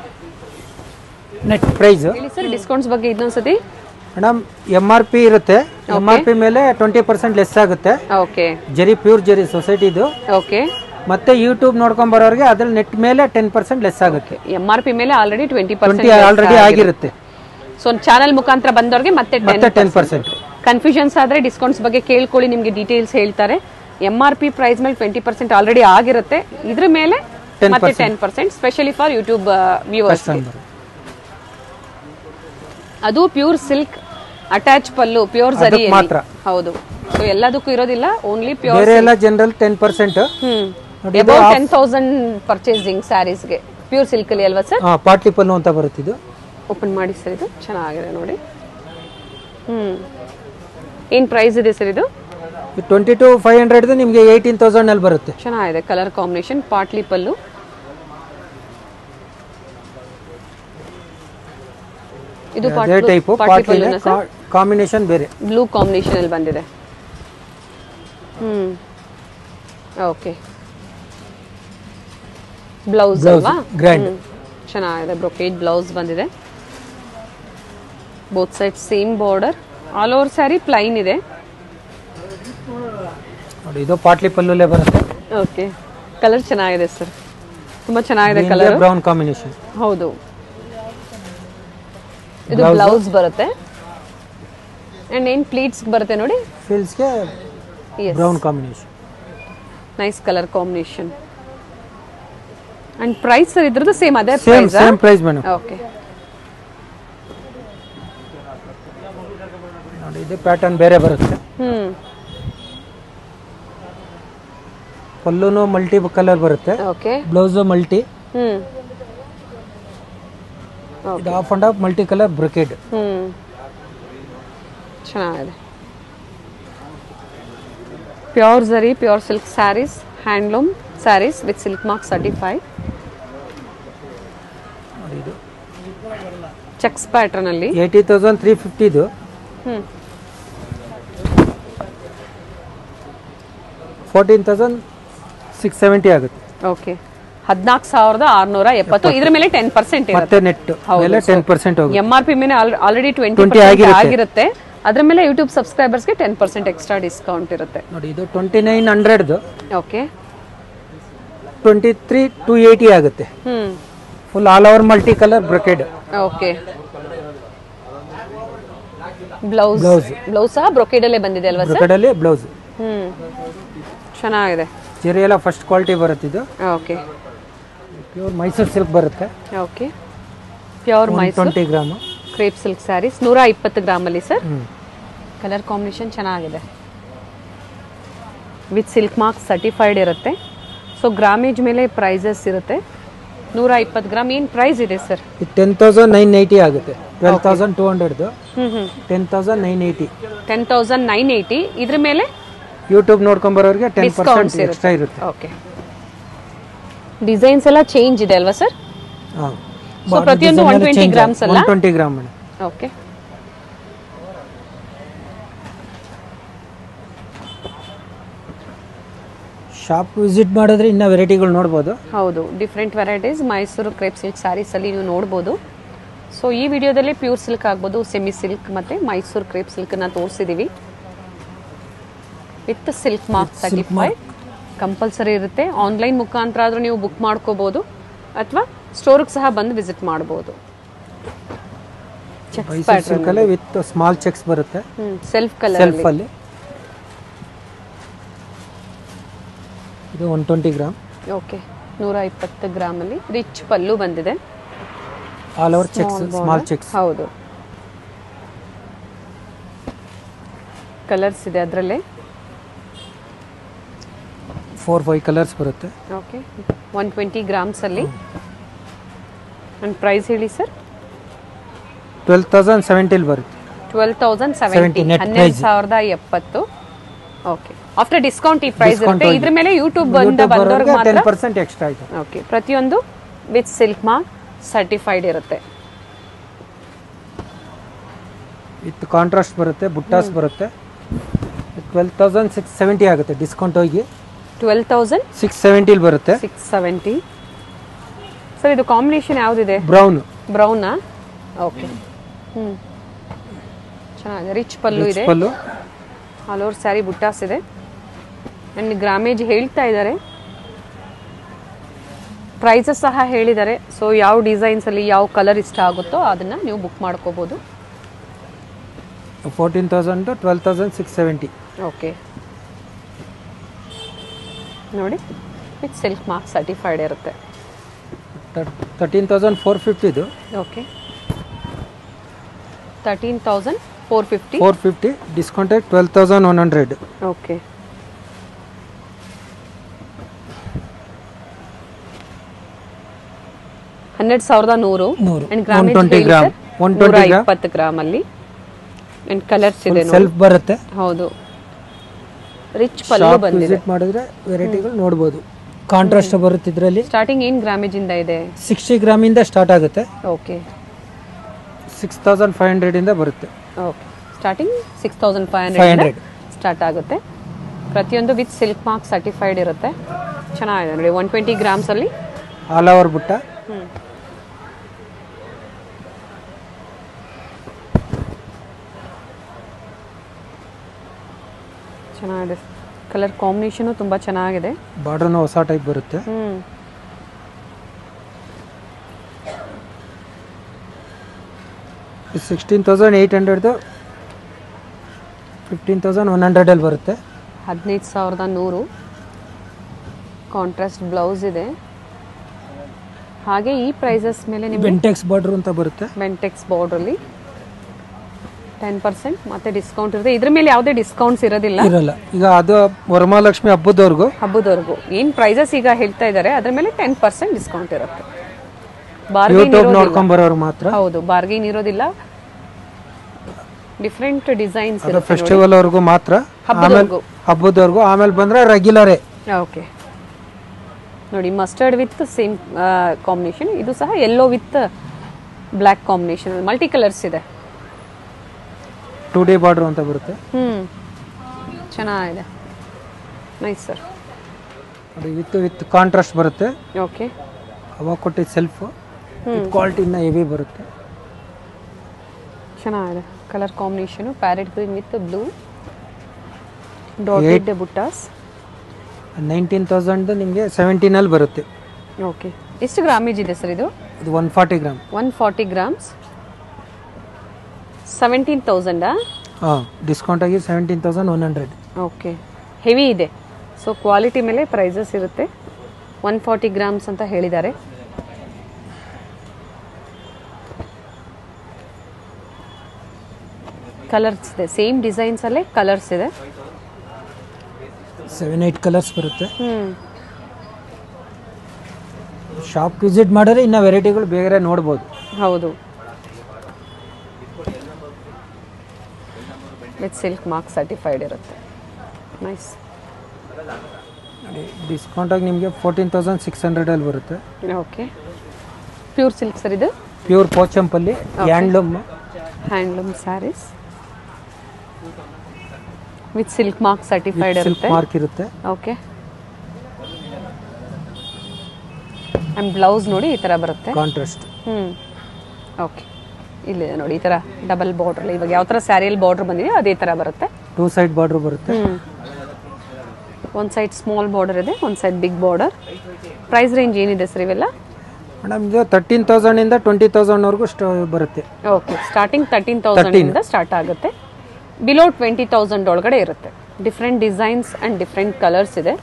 net price ಹೇಳಿ sir discounts ಬಗ್ಗೆ ಇನ್ನೊಂದ್ಸತಿ madam M R P ಇರುತ್ತೆ M R P ಮೇಲೆ twenty percent less ಆಗುತ್ತೆ ಓಕೆ ಜರಿ ಪ್ಯೂರ್ ಜರಿ ಸೊಸೈಟಿದು ಓಕೆ ಮತ್ತೆ ಯೂಟ್ಯೂಬ್ ನೋಡ್ಕೊಂಡ್ ಬರೋರಿಗೆ ಅದ್ರ ನೆಟ್ ಮೇಲೆ ಟೆನ್ ಪರ್ಸೆಂಟ್ ಲೆಸ್ ಆಗುತ್ತೆ ಎಂ ಆರ್ ಪಿ ಮೇಲೆ already twenty twenty percent already ಆಗಿರುತ್ತೆ ಸೊ ಚಾನಲ್ ಮುಖಾಂತರ ಬಂದವ್ರಿಗೆ ಮತ್ತೆ ಮತ್ತೆ ಟೆನ್ ಪರ್ಸೆಂಟ್ ಕನ್ಫ್ಯೂಷನ್ಸ್ ಆದ್ರೆ ಡಿಸ್ಕೌಂಟ್ಸ್ ಬಗ್ಗೆ ಕೇಳ್ಕೊಳ್ಳಿ ನಿಮಗೆ ಡೀಟೇಲ್ಸ್ ಹೇಳ್ತಾರೆ ಎಂ ಆರ್ ಪಿ ಪ್ರೈಸ್ ಮೇಲೆ ಟ್ವೆಂಟಿ ಪರ್ಸೆಂಟ್ ಆಲ್ರೆಡಿ ಆಗಿರುತ್ತೆ ಇದ್ರ ಮೇಲೆ ಮತ್ತೆ ten percent specially for YouTube viewers customer ಅದು pure silk attach pallu pure zari ಅದಕ್ಕೆ ಮಾತ್ರ. ಹೌದು ಸೊ ಎಲ್ಲದಕ್ಕೂ ಇರೋದಿಲ್ಲ ಓನ್ಲಿ ಪ್ಯೂರ್ ಬೇರೆ ಎಲ್ಲ general ten percent hmm about ten thousand purchasing ಸ್ಯಾರೀಸ್ಗೆ ಪ್ಯೂರ್ ಸಿಲ್ಕ್ ಅಲ್ಲಿ ಅಲ್ವಾ ಸರ್ ಪಾಟ್ಲಿ ಪಲ್ಲು ಅಂತ ಬರುತ್ತಿದ್ದು ಓಪನ್ ಮಾಡಿ ಸರ್ ಇದು ಚೆನ್ನಾಗಿದೆ ನೋಡಿ ಹ್ಮ್ ಏನ್ ಪ್ರೈಸ್ ಇದೆ ಸರ್ ಇದು ಟ್ವೆಂಟಿ ಟು ಫೈವ್ ಹಂಡ್ರೆಡ್ ನಿಮಗೆ ಏಯ್ಟೀನ್ ತೌಸಂಡ್ ಅಲ್ಲಿ ಬರುತ್ತೆ ಚೆನ್ನಾಗಿದೆ ಕಲರ್ ಕಾಂಬಿನೇಷನ್ ಪಾಟ್ಲಿ ಪಲ್ಲು ಇದು ಅದೇ ಟೈಪು ಪಾಟ್ಲಿ ಪಾಟ್ಲಿ ಪಲ್ಲುನ ಸರ್ ಕಾಂಬಿನೇಷನ್ ಬೇರೆ ಬ್ಲೂ ಕಾಂಬಿನೇಷನ್ ಅಲ್ಲಿ ಬಂದಿದೆ ಹ್ಮ್ ಓಕೆ ಬ್ಲೌಸ್ Blouse, ಅಲ್ವಾ grand. ಹ್ಮ್. ಚೆನ್ನಾಗಿದೆ ಬ್ರೊಕೇಡ್ ಬ್ಲೌಸ್ ಬಂದಿದೆ both side same border all over sari plain ಇದೆ ನೋಡಿ ಇದು ಪಾಟ್ಲಿ ಪಲ್ಲುಲೇ ಬರುತ್ತೆ ಓಕೆ ಕಲರ್ ಚೆನ್ನಾಗಿದೆ ಸರ್ ತುಂಬಾ ಚೆನ್ನಾಗಿದೆ ಕಲರ್ ಬ್ರೌನ್ ಕಾಂಬಿನೇಷನ್ ಹೌದು ಇದು ಬ್ಲೌಸ್ ಬರುತ್ತೆ ಅಂಡ್ ಏನ್ ಪ್ಲೀಟ್ಸ್ ಬರುತ್ತೆ ನೋಡಿ ಫೀಲ್ಸ್ಗೆ yes brown combination nice colour combination and price sir ಇದ್ರದ್ದು ಸೇಮ್ ಅದೇ same price same price madam okay ನೋಡಿ ಇದು ಪ್ಯಾಟರ್ನ್ ಬೇರೆ ಬರುತ್ತೆ ಹ್ಮ್ ಪಲ್ಲುನು ಮಲ್ಟಿ ಕಲರ್ ಬರುತ್ತೆ ಓಕೆ ಬ್ಲೌಸು ಮಲ್ಟಿ ಹ್ಮ್ ಇದು off and off multi colour brocade hmm ಚೆನ್ನಾಗಿದೆ pure zari pure silk saris handloom saris with silk mark certified ನೋಡಿ ಇದು ಚೆಕ್ಸ್ ಪ್ಯಾಟರ್ನ್ ಅಲ್ಲಿ ಏಯ್ಟಿ ತೌಸಂಡ್ ತ್ರೀ ಫಿಫ್ಟಿದು hmm fourteen thousand six seventy ಆಗುತ್ತೆ okay ಹದಿನಾಲ್ಕು ಸಾವಿರದ ಆರ್ನೂರ ಎಪ್ಪತ್ತು ಇದ್ರ ಮೇಲೆ ಟೆನ್ ಪರ್ಸೆಂಟ್ ಇರುತ್ತೆ ಮತ್ತೆ ನೆಟ್ ಮೇಲೆ ಟೆನ್ ಪರ್ಸೆಂಟ್ ಹೋಗುತ್ತೆ ಎಂ ಆರ್ ಪಿ ಮೇಲೆ ಆಲ್ರೆಡಿ ಟ್ವೆಂಟಿ 20 ಆಗಿರುತ್ತೆ. ಆಗಿರುತ್ತೆ ಅದ್ರ ಮೇಲೆ ಯೂಟ್ಯೂಬ್ ಸಬ್ಸ್ಕ್ರೈಬರ್ಸ್ಗೆ ಟೆನ್ ಪರ್ಸೆಂಟ್ ಎಕ್ಸ್ಟ್ರಾ ಡಿಸ್ಕೌಂಟ್ ಇರುತ್ತೆ ನೋಡಿ ಇದು ಟ್ವೆಂಟಿ ನೈನ್ ಹಂಡ್ರೆಡ್ದು okay twenty three two eighty ಆಗುತ್ತೆ hmm full all over multi colour brocade okay blouse blouse ಸಹ ಬ್ರೊಕೇಡ್ ಅಲ್ಲೇ ಬಂದಿದೆ ಅಲ್ವಾ ಸರ್ ಬ್ರೊಕೆಡಲ್ಲಿ ಬ್ಲೌಸ್ ಹ್ಮ್ ಚೆನ್ನಾಗಿದೆ ಜರಿ ಎಲ್ಲ ಫಸ್ಟ್ ಕ್ವಾಲಿಟಿ ಬರುತ್ತೆ ಇದು ಓಕೆ ಪ್ಯೂರ್ ಮೈಸೂರು ಸಿಲ್ಕ್ ಬರುತ್ತೆ okay pure Mysuru twenty gram crepe silk saris ನೂರ ಇಪ್ಪತ್ತು ಗ್ರಾಮಲ್ಲಿ ಸರ್ ಹ್ಮ್. ಕಲರ್ ಕಾಂಬಿನೇಷನ್ ಚೆನ್ನಾಗಿದೆ ವಿತ್ ಸಿಲ್ಕ್ ಮಾರ್ಕ್ ಸರ್ಟಿಫೈಡ್ ಇರುತ್ತೆ ಸೊ ಗ್ರಾಮೇಜ್ ಮೇಲೆ ಪ್ರೈಸಸ್ ಇರುತ್ತೆ ನೂರ ಇಪ್ಪತ್ತು ಗ್ರಾಮ್ ಏನು ಪ್ರೈಸ್ ಇದೆ ಸರ್ ಇದು ಟೆನ್ ತೌಸಂಡ್ ನೈನ್ ಏಯ್ಟಿ ಆಗುತ್ತೆ ಟ್ವೆಲ್ ತೌಸಂಡ್ ಟೂ ಹಂಡ್ರೆಡ್ದು ಹ್ಞೂ ಹ್ಞೂ ten thousand nine eighty ten thousand nine eighty ಇದ್ರ ಮೇಲೆ ಯೂಟ್ಯೂಬ್ ನೋಡ್ಕೊಂಬರೋರಿಗೆ ಟೆನ್ ಡಿಸ್ಕೌಂಟ್ಸ್ ಪರ್ಸೆಂಟ್ ಎಕ್ಸ್ಟ್ರಾ ಇರುತ್ತೆ ಓಕೆ ಡಿಸೈನ್ಸ್ ಎಲ್ಲ ಚೇಂಜ್ ಇದೆ ಅಲ್ವಾ ಸರ್ ಹಾಂ So, ಪ್ರತಿಯೊಂದು 120 grams ಅಲ್ಲ? One twenty gram madam okay shop visit ಮಾಡಿದ್ರೆ ಇನ್ನೂ ವೆರೈಟಿಗಳು ನೋಡ್ಬೋದು ಹೌದು different varieties Mysuru crepe silk ಸ್ಯಾರೀಸಲ್ಲಿ ನೀವು ನೋಡ್ಬೋದು ಸೊ ಈ ವಿಡಿಯೋದಲ್ಲಿ ಪ್ಯೂರ್ ಸಿಲ್ಕ್ ಆಗ್ಬೋದು ಸೆಮಿ ಸಿಲ್ಕ್ ಮತ್ತು ಮೈಸೂರು ಕ್ರೇಪ್ ಸಿಲ್ಕನ್ನು ತೋರಿಸಿದ್ದೀವಿ with silk mark certified compulsory ಇರುತ್ತೆ ಆನ್ಲೈನ್ ಮುಖಾಂತರ ಆದರೂ ನೀವು ಬುಕ್ ಮಾಡ್ಕೋಬೋದು ಅಥವಾ ಸ್ಟೋರ್ಗೆ ಸಹ ಬಂದು ವಿಸಿಟ್ ಮಾಡ್ಬೋದು ಚೆಕ್ಸ್ ಮೈಸೂರು ಪ್ಯಾಟ್ರನ್ ಸಿಲ್ಕಲ್ಲೇ ವಿತ್ ಸ್ಮಾಲ್ ಚೆಕ್ಸ್ ಬರುತ್ತೆ ಸೆಲ್ಫ್ ಕಲರ್ ಸೆಲ್ಫಲ್ಲಿ ಇದು ಒನ್ ಟ್ವೆಂಟಿ ಗ್ರಾಮ್ ಓಕೆ ನೂರ ಇಪ್ಪತ್ತು ಗ್ರಾಮಲ್ಲಿ ರಿಚ್ ಪಲ್ಲು ಬಂದಿದೆ all over checks small checks ಹೌದು ಕಲರ್ಸ್ ಇದೆ ಅದರಲ್ಲೇ ಫೋರ್ ಫೈವ್ ಕಲರ್ಸ್ ಬರುತ್ತೆ ಓಕೆ ಒನ್ ಟ್ವೆಂಟಿ ಗ್ರಾಮ್ಸಲ್ಲಿ ಆ್ಯಂಡ್ ಪ್ರೈಸ್ ಹೇಳಿ ಸರ್ ಟ್ವೆಲ್ ತೌಸಂಡ್ ಸೆವೆಂಟಿಲ್ ಬರುತ್ತೆ ಟ್ವೆಲ್ ತೌಸಂಡ್ ಸೆವೆಂಟಿ 70 net ಹನ್ನೆರಡು price. ಸಾವಿರದ ಎಪ್ಪತ್ತು ಓಕೆ ಆಫ್ಟರ್ ಡಿಸ್ಕೌಂಟ್ ಈ ಪ್ರೈಸ್ Discount ಇರುತ್ತೆ ಹೋಗಿ. ಇದ್ರ ಮೇಲೆ ಯೂಟ್ಯೂಬ್ ಬಂದ ಬಂದವ್ರಿಗೆ ಟೆನ್ ಮಾತ್ರ ಪರ್ಸೆಂಟ್ ಎಕ್ಸ್ಟ್ರಾ ಆಯಿತು ಓಕೆ ಪ್ರತಿಯೊಂದು ವಿತ್ ಸಿಲ್ಕ್ ಮಾರ್ಕ್ ಸರ್ಟಿಫೈಡ್ ಇರುತ್ತೆ ವಿತ್ ಕಾಂಟ್ರಾಸ್ಟ್ ಬರುತ್ತೆ ಬುಟ್ಟಾಸ್ ಬರುತ್ತೆ ಟ್ವೆಲ್ ತೌಸಂಡ್ ಸಿಕ್ಸ್ ಸೆವೆಂಟಿ ಆಗುತ್ತೆ ಡಿಸ್ಕೌಂಟ್ ಹೋಗಿ ಟ್ವೆಲ್ ತೌಸಂಡ್ ಸಿಕ್ಸ್ ಸೆವೆಂಟಿಲಿ ಬರುತ್ತೆ ಸಿಕ್ಸ್ ಸೆವೆಂಟಿ ಸರ್ ಇದು ಕಾಂಬಿನೇಷನ್ ಯಾವುದಿದೆ ಬ್ರೌನ್ ಬ್ರೌನಾ ಓಕೆ ಹ್ಞೂ ಚೆನ್ನಾಗಿದೆ ರಿಚ್ ಪಲ್ಲು ಇದೆ ಪಲ್ಲು ಆಲ್ ಓವರ್ ಸ್ಯಾರಿ ಬುಟ್ಟಾಸ್ ಇದೆ ಆ್ಯಂಡ್ ಗ್ರಾಮೇಜ್ ಹೇಳ್ತಾ ಇದ್ದಾರೆ ಪ್ರೈಸಸ್ ಸಹ ಹೇಳಿದ್ದಾರೆ ಸೊ ಯಾವ ಡಿಸೈನ್ಸಲ್ಲಿ ಯಾವ ಕಲರ್ ಇಷ್ಟ ಆಗುತ್ತೋ ಅದನ್ನು ನೀವು ಬುಕ್ ಮಾಡ್ಕೋಬೋದು fourteen thousand twelve thousand six seventy okay ನೋಡಿ ವಿತ್ ಸಿಲ್ಕ್ ಮಾರ್ಕ್ ಸರ್ಟಿಫೈಡ್ ಇರುತ್ತೆ ತರ್ಟೀನ್ ತೌಸಂಡ್ ಫೋರ್ ಫಿಫ್ಟಿದು okay thirteen thousand four fifty four fifty discount twelve thousand one hundred okay ಹನ್ನೆರಡು ಸಾವಿರದ ನೂರು ನೂರು. And grammage 120 gram. 120 ಗ್ರಾಮ್. ಇಪ್ಪತ್ತು gram ಅಲ್ಲಿ and colours ಇದೆ ನೋಡಿ ಸೆಲ್ಫ್ ಬರುತ್ತೆ ಹೌದು ರಿಚ್ ಪಲ್ಲು ಶಾಪ್ ಬಂದಿದೆ ವಿಸಿಟ್ ಮಾಡಿದ್ರೆ ವೆರೈಟಿಗಳು ನೋಡ್ಬೋದು ಕಾಂಟ್ರಾಸ್ಟ್ ಬರುತ್ತೆ ಇದರಲ್ಲಿ ಸ್ಟಾರ್ಟಿಂಗ್ ಏನ್ ಗ್ರಾಮೇಜ್ ಇಂದ ಇದೆ ಸಿಕ್ಸ್ಟಿ ಗ್ರಾಮಿಂದ ಸ್ಟಾರ್ಟ್ ಆಗುತ್ತೆ ಓಕೆ ಸಿಕ್ಸ್ ತೌಸಂಡ್ ಫೈವ್ ಹಂಡ್ರೆಡಿಂದ ಬರುತ್ತೆ okay starting six thousand five 500. Hundred start ಆಗುತ್ತೆ ಪ್ರತಿಯೊಂದು ವಿತ್ ಸಿಲ್ಕ್ ಮಾರ್ಕ್ ಸರ್ಟಿಫೈಡ್ ಇರುತ್ತೆ ಚೆನ್ನಾಗಿದೆ ನೋಡಿ ಒನ್ ಟ್ವೆಂಟಿ ಗ್ರಾಮ್ಸಲ್ಲಿ ಆಲ್ ಓವರ್ ಬುಟ್ಟ ಚೆನ್ನಾಗಿದೆ ಕಲರ್ ಕಾಂಬಿನೇಷನು ತುಂಬ ಚೆನ್ನಾಗಿದೆ ಬಾರ್ಡರ್ನು ಹೊಸ ಟೈಪ್ ಬರುತ್ತೆ ಹ್ಞೂ ಸಿಕ್ಸ್ಟೀನ್ ತೌಸಂಡ್ ಏಯ್ಟ್ ಹಂಡ್ರೆಡ್ದು ಫಿಫ್ಟೀನ್ ತೌಸಂಡ್ ಒನ್ ಹಂಡ್ರೆಡಲ್ಲಿ ಬರುತ್ತೆ ಹದಿನೈದು ಸಾವಿರದ ನೂರು ಕಾಂಟ್ರಾಸ್ಟ್ ಬ್ಲೌಸ್ ಇದೆ ಹಾಗೆ ಈ ಪ್ರೈಸಸ್ ಮೇಲೆ ನಿಮಗೆ ಬೆಂಟೆಕ್ಸ್ ಬಾರ್ಡ್ರು ಅಂತ ಬರುತ್ತೆ ಮೆಂಟೆಕ್ಸ್ ಬಾರ್ಡ್ರಲ್ಲಿ ಟೆನ್ ಪರ್ಸೆಂಟ್ ಮತ್ತೆ ಡಿಸ್ಕೌಂಟ್ ಇರುತ್ತೆ ಇದ್ರ ಮೇಲೆ ಯಾವುದೇ ಡಿಸ್ಕೌಂಟ್ಸ್ ಇರೋದಿಲ್ಲ ಇರಲ್ಲ ಈಗ ಅದು ವರಮಹಾಲಕ್ಷ್ಮಿ ಹಬ್ಬದವರೆಗೂ ಹಬ್ಬದವರೆಗೂ ಏನು ಪ್ರೈಸಸ್ ಈಗ ಹೇಳ್ತಾ ಇದ್ದಾರೆ ಅದ್ರ ಮೇಲೆ ಟೆನ್ ಪರ್ಸೆಂಟ್ ಡಿಸ್ಕೌಂಟ್ ಇರುತ್ತೆ ಬಾರ್ಗೇನ್ ಯೂಟ್ಯೂಬ್ ಇರೋದಿಲ್ಲ ನೋಡ್ಕೊಂಡ್ ಬರೋರು ಮಾತ್ರ ಹೌದು ಬಾರ್ಗೇನ್ ಇರೋದಿಲ್ಲ ಡಿಫ್ರೆಂಟ್ ಡಿಸೈನ್ಸ್ ಅದು ಇರುತ್ತೆ ಫೆಸ್ಟಿವಲ್ ವರ್ಗೂ ಮಾತ್ರ ಆಮೇಲೆ ಹಬ್ಬದವರೆಗೂ ಹಬ್ಬದವರೆಗೂ ಆಮೇಲೆ ಬಂದ್ರೆ ರೆಗ್ಯುಲರೇ ಓಕೆ ನೋಡಿ ಮಸ್ಟರ್ಡ್ ವಿತ್ ಸೇಮ್ ಕಾಂಬಿನೇಷನ್ ಇದು ಸಹ yellow with black combination multi colours ಇದೆ ಟೂ ಡೇ ಬಾರ್ಡ್ರು ಅಂತ ಬರುತ್ತೆ ಹ್ಞೂ ಚೆನ್ನಾಗಿದೆ ನೈಸ್ ಸರ್ ಅದು ವಿತ್ ವಿತ್ ಕಾಂಟ್ರಾಸ್ಟ್ ಬರುತ್ತೆ ಓಕೆ ಅವಾಗ ಕೊಟ್ಟಿದ್ದು ಸೆಲ್ಫ್ ಕ್ವಾಲಿಟಿ ಇನ್ನ ಹೆವಿ ಬರುತ್ತೆ ಚೆನ್ನಾಗಿದೆ ಕಲರ್ ಕಾಂಬಿನೇಷನು parrot green with blue dotted buttas nineteen thousand ನಿಮಗೆ ಸೆವೆಂಟೀನಲ್ಲಿ ಬರುತ್ತೆ ಓಕೆ ಎಷ್ಟು ಗ್ರಾಮೇಜ್ ಇದೆ ಸರ್ ಇದು ಇದು one forty gram one forty grams seventeen ತೌಸಂಡಾ ಹಾಂ ಡಿಸ್ಕೌಂಟ್ ಆಗಿ seventeen thousand one hundred okay heavy ಇದೆ ಸೊ ಕ್ವಾಲಿಟಿ ಮೇಲೆ ಪ್ರೈಸಸ್ ಇರುತ್ತೆ ಒನ್ ಫಾರ್ಟಿ ಗ್ರಾಮ್ಸ್ ಅಂತ ಹೇಳಿದ್ದಾರೆ ಕಲರ್ಸ್ ಇದೆ ಸೇಮ್ ಡಿಸೈನ್ಸ್ ಅಲ್ಲೇ ಕಲರ್ಸ್ ಇದೆ ಸೆವೆನ್ ಏಯ್ಟ್ ಕಲರ್ಸ್ ಬರುತ್ತೆ ಹ್ಮ್ ಶಾಪ್ ವಿಸಿಟ್ ಮಾಡಿದ್ರೆ ಇನ್ನು ವೆರೈಟಿಗಳು ಬೇರೆ ನೋಡ್ಬೋದು ಹೌದು ವಿತ್ ಸಿಲ್ಕ್ ಮಾರ್ಕ್ ಸರ್ಟಿಫೈಡ್ ಇರುತ್ತೆ ನೈಸ್ ಡಿಸ್ಕೌಂಟ್ ಆಗಿ ನಿಮಗೆ ಫೋರ್ಟೀನ್ ತೌಸಂಡ್ ಸಿಕ್ಸ್ ಹಂಡ್ರೆಡಲ್ಲಿ ಬರುತ್ತೆ ಓಕೆ ಪ್ಯೂರ್ ಸಿಲ್ಕ್ ಸರ್ ಇದು pure Pochampally handloom handloom saris with silk mark certified silk ಇರುತ್ತೆ ಮಾರ್ಕ್ ಇರುತ್ತೆ ಓಕೆ ಆ್ಯಂಡ್ ಬ್ಲೌಸ್ ನೋಡಿ ಈ ಥರ ಬರುತ್ತೆ ಕಾಂಟ್ರಾಸ್ಟ್ ಹ್ಞೂ ಓಕೆ ಇಲ್ಲಿದೆ ನೋಡಿ ಈ ಥರ ಡಬಲ್ ಬಾರ್ಡ್ರ್ ಇವಾಗ ಯಾವ ಥರ ಸ್ಯಾರಿಯಲ್ಲಿ ಬಾರ್ಡ್ರ್ ಬಂದಿದೆ ಅದೇ ಥರ ಬರುತ್ತೆ ಟೂ ಸೈಡ್ ಬಾರ್ಡ್ರ್ ಬರುತ್ತೆ ಹ್ಞೂ ಒಂದು ಸೈಡ್ ಸ್ಮಾಲ್ ಬಾರ್ಡರ್ ಇದೆ ಒಂದು side big border price range ಏನಿದೆ ಸರ್ ಇವೆಲ್ಲ ಮೇಡಮ್ ಇದು ತರ್ಟೀನ್ ತೌಸಂಡಿಂದ ಟ್ವೆಂಟಿ ತೌಸಂಡ್ವರೆಗೂ ಸ್ಟ ಬರುತ್ತೆ ಓಕೆ ಸ್ಟಾರ್ಟಿಂಗ್ ತರ್ಟೀನ್ ತೌಸಂಡಿಂದ ಸ್ಟಾರ್ಟ್ ಆಗುತ್ತೆ ಬಿಲೋ ಟ್ವೆಂಟಿ ತೌಸಂಡ್ ಒಳಗಡೆ ಇರುತ್ತೆ different designs and different colours ಇದೆ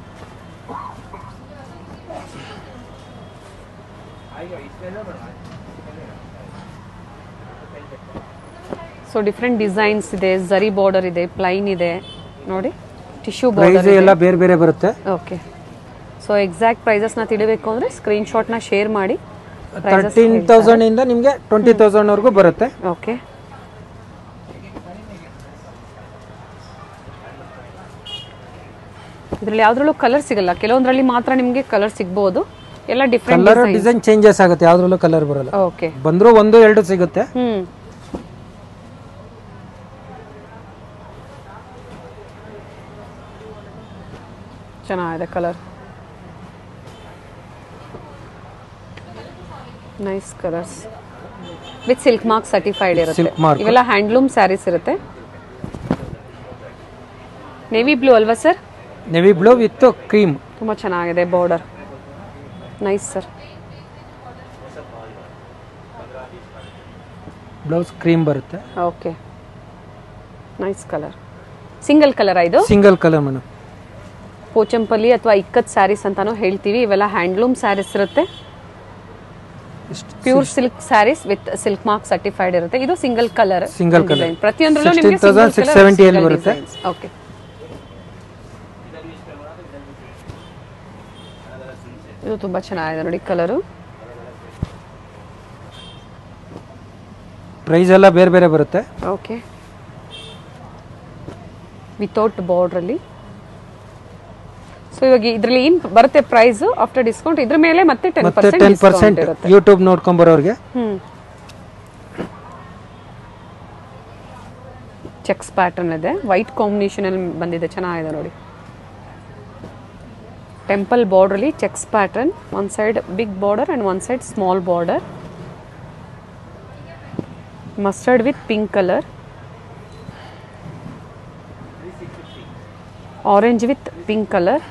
ಸೊ ಡಿಫ್ರೆಂಟ್ ಡಿಸೈನ್ಸ್ ಇದೆ ಝರಿ ಬಾರ್ಡರ್ ಇದೆ ಪ್ಲೈನ್ ಇದೆ ನೋಡಿ ಟಿಶ್ಯೂ ಪ್ರೈಸ್ ಬಾರ್ಡರ್ ಎಲ್ಲ ಬೇರೆ ಬೇರೆ ಬರುತ್ತೆ ಓಕೆ ಸೊ ಎಕ್ಸಾಕ್ಟ್ ಪ್ರೈಸಸ್ನ ತಿಳಿಬೇಕು ಅಂದರೆ ಸ್ಕ್ರೀನ್ಶಾಟ್ನ ಶೇರ್ ಮಾಡಿ ತರ್ಟೀನ್ ತೌಸಂಡಿಂದ ನಿಮಗೆ ಟ್ವೆಂಟಿ ತೌಸಂಡ್ವರೆಗೂ ಬರುತ್ತೆ ಓಕೆ ಇದರಲ್ಲಿ ಯಾವ್ದ್ರಲ್ಲೂ ಕಲರ್ ಸಿಗಲ್ಲ ಕೆಲವೊಂದರಲ್ಲಿ ಮಾತ್ರ ನಿಮಗೆ ಕಲರ್ ಸಿಗ್ಬೋದು ಎಲ್ಲ ಡಿಫ್ರೆಂಟ್ ಕಲರ್ ಡಿಸೈನ್ ಚೇಂಜಸ್ ಆಗುತ್ತೆ ಯಾವ್ದ್ರಲ್ಲೂ ಕಲರ್ ಬರಲ್ಲ ಓಕೆ ಬಂದರೂ ಒಂದು ಎರಡು ಸಿಗುತ್ತೆ ಹ್ಮ್ ಚೆನ್ನಾಗಿದೆ colour nice colours with silk mark certified ಇರುತ್ತೆ Silk mark. ಇವೆಲ್ಲ ಹ್ಯಾಂಡ್ಲೂಮ್ ಸ್ಯಾರೀಸ್ ಇರುತ್ತೆ ನೇವಿ ಬ್ಲೂ ಅಲ್ವಾ sir navy blue with cream ತುಂಬ ಚೆನ್ನಾಗಿದೆ border nice sir blouse cream ಬರುತ್ತೆ okay nice colour single colour ಇದು ಸಿಂಗಲ್ ಕಲರ್ ಮೇಡಮ್ ಪೋಚಂಪಲ್ಲಿ ಅಥವಾ ಇಕ್ಕತ್ ಸ್ಯಾರೀಸ್ ಅಂತಾನೂ ಹೇಳ್ತೀವಿ ಇವೆಲ್ಲ ಹ್ಯಾಂಡ್ಲೂಮ್ ಸ್ಯಾರೀಸ್ ಇರುತ್ತೆ pure silk saris with silk mark certified ಇರುತ್ತೆ ಇದು ಸಿಂಗಲ್ ಕಲರ್ Single colour. ಪ್ರತಿಯೊಂದರಲ್ಲೂ ನಿಮಗೆ 16,670 ಅಲ್ಲಿ ಬರುತ್ತೆ. ಓಕೆ ಇದು ತುಂಬಾ ಚೆನ್ನಾಗಿದೆ ನೋಡಿ ಕಲರು ಪ್ರೈಸ್ ಎಲ್ಲ ಬೇರೆ ಬೇರೆ ಬರುತ್ತೆ ಓಕೆ ವಿತೌಟ್ ಬಾರ್ಡ್ರಲ್ಲಿ ಸೊ ಇವಾಗ ಇದರಲ್ಲಿ ಏನ್ ಬರುತ್ತೆ ಪ್ರೈಸ್ ಆಫ್ಟರ್ ಡಿಸ್ಕೌಂಟ್ ಇದ್ರ ಮೇಲೆ ಮತ್ತೆ ಟೆನ್ ಮತ್ತೆ ಪರ್ಸೆಂಟ್ ಟೆನ್ ಪರ್ಸೆಂಟ್ ಇರುತ್ತೆ ಯೂಟ್ಯೂಬ್ ನೋಡ್ಕೊಂಡ್ ಬರೋರಿಗೆ ಹ್ಮ್ ಚೆಕ್ಸ್ ಪ್ಯಾಟರ್ನ್ ಇದೆ ವೈಟ್ ಕಾಂಬಿನೇಷನ್ ಅಲ್ಲಿ ಬಂದಿದೆ ಚೆನ್ನಾಗಿದೆ ನೋಡಿ ಟೆಂಪಲ್ ಬಾರ್ಡ್ರಲ್ಲಿ checks pattern one side big border and one side small border mustard with pink colour orange with pink colour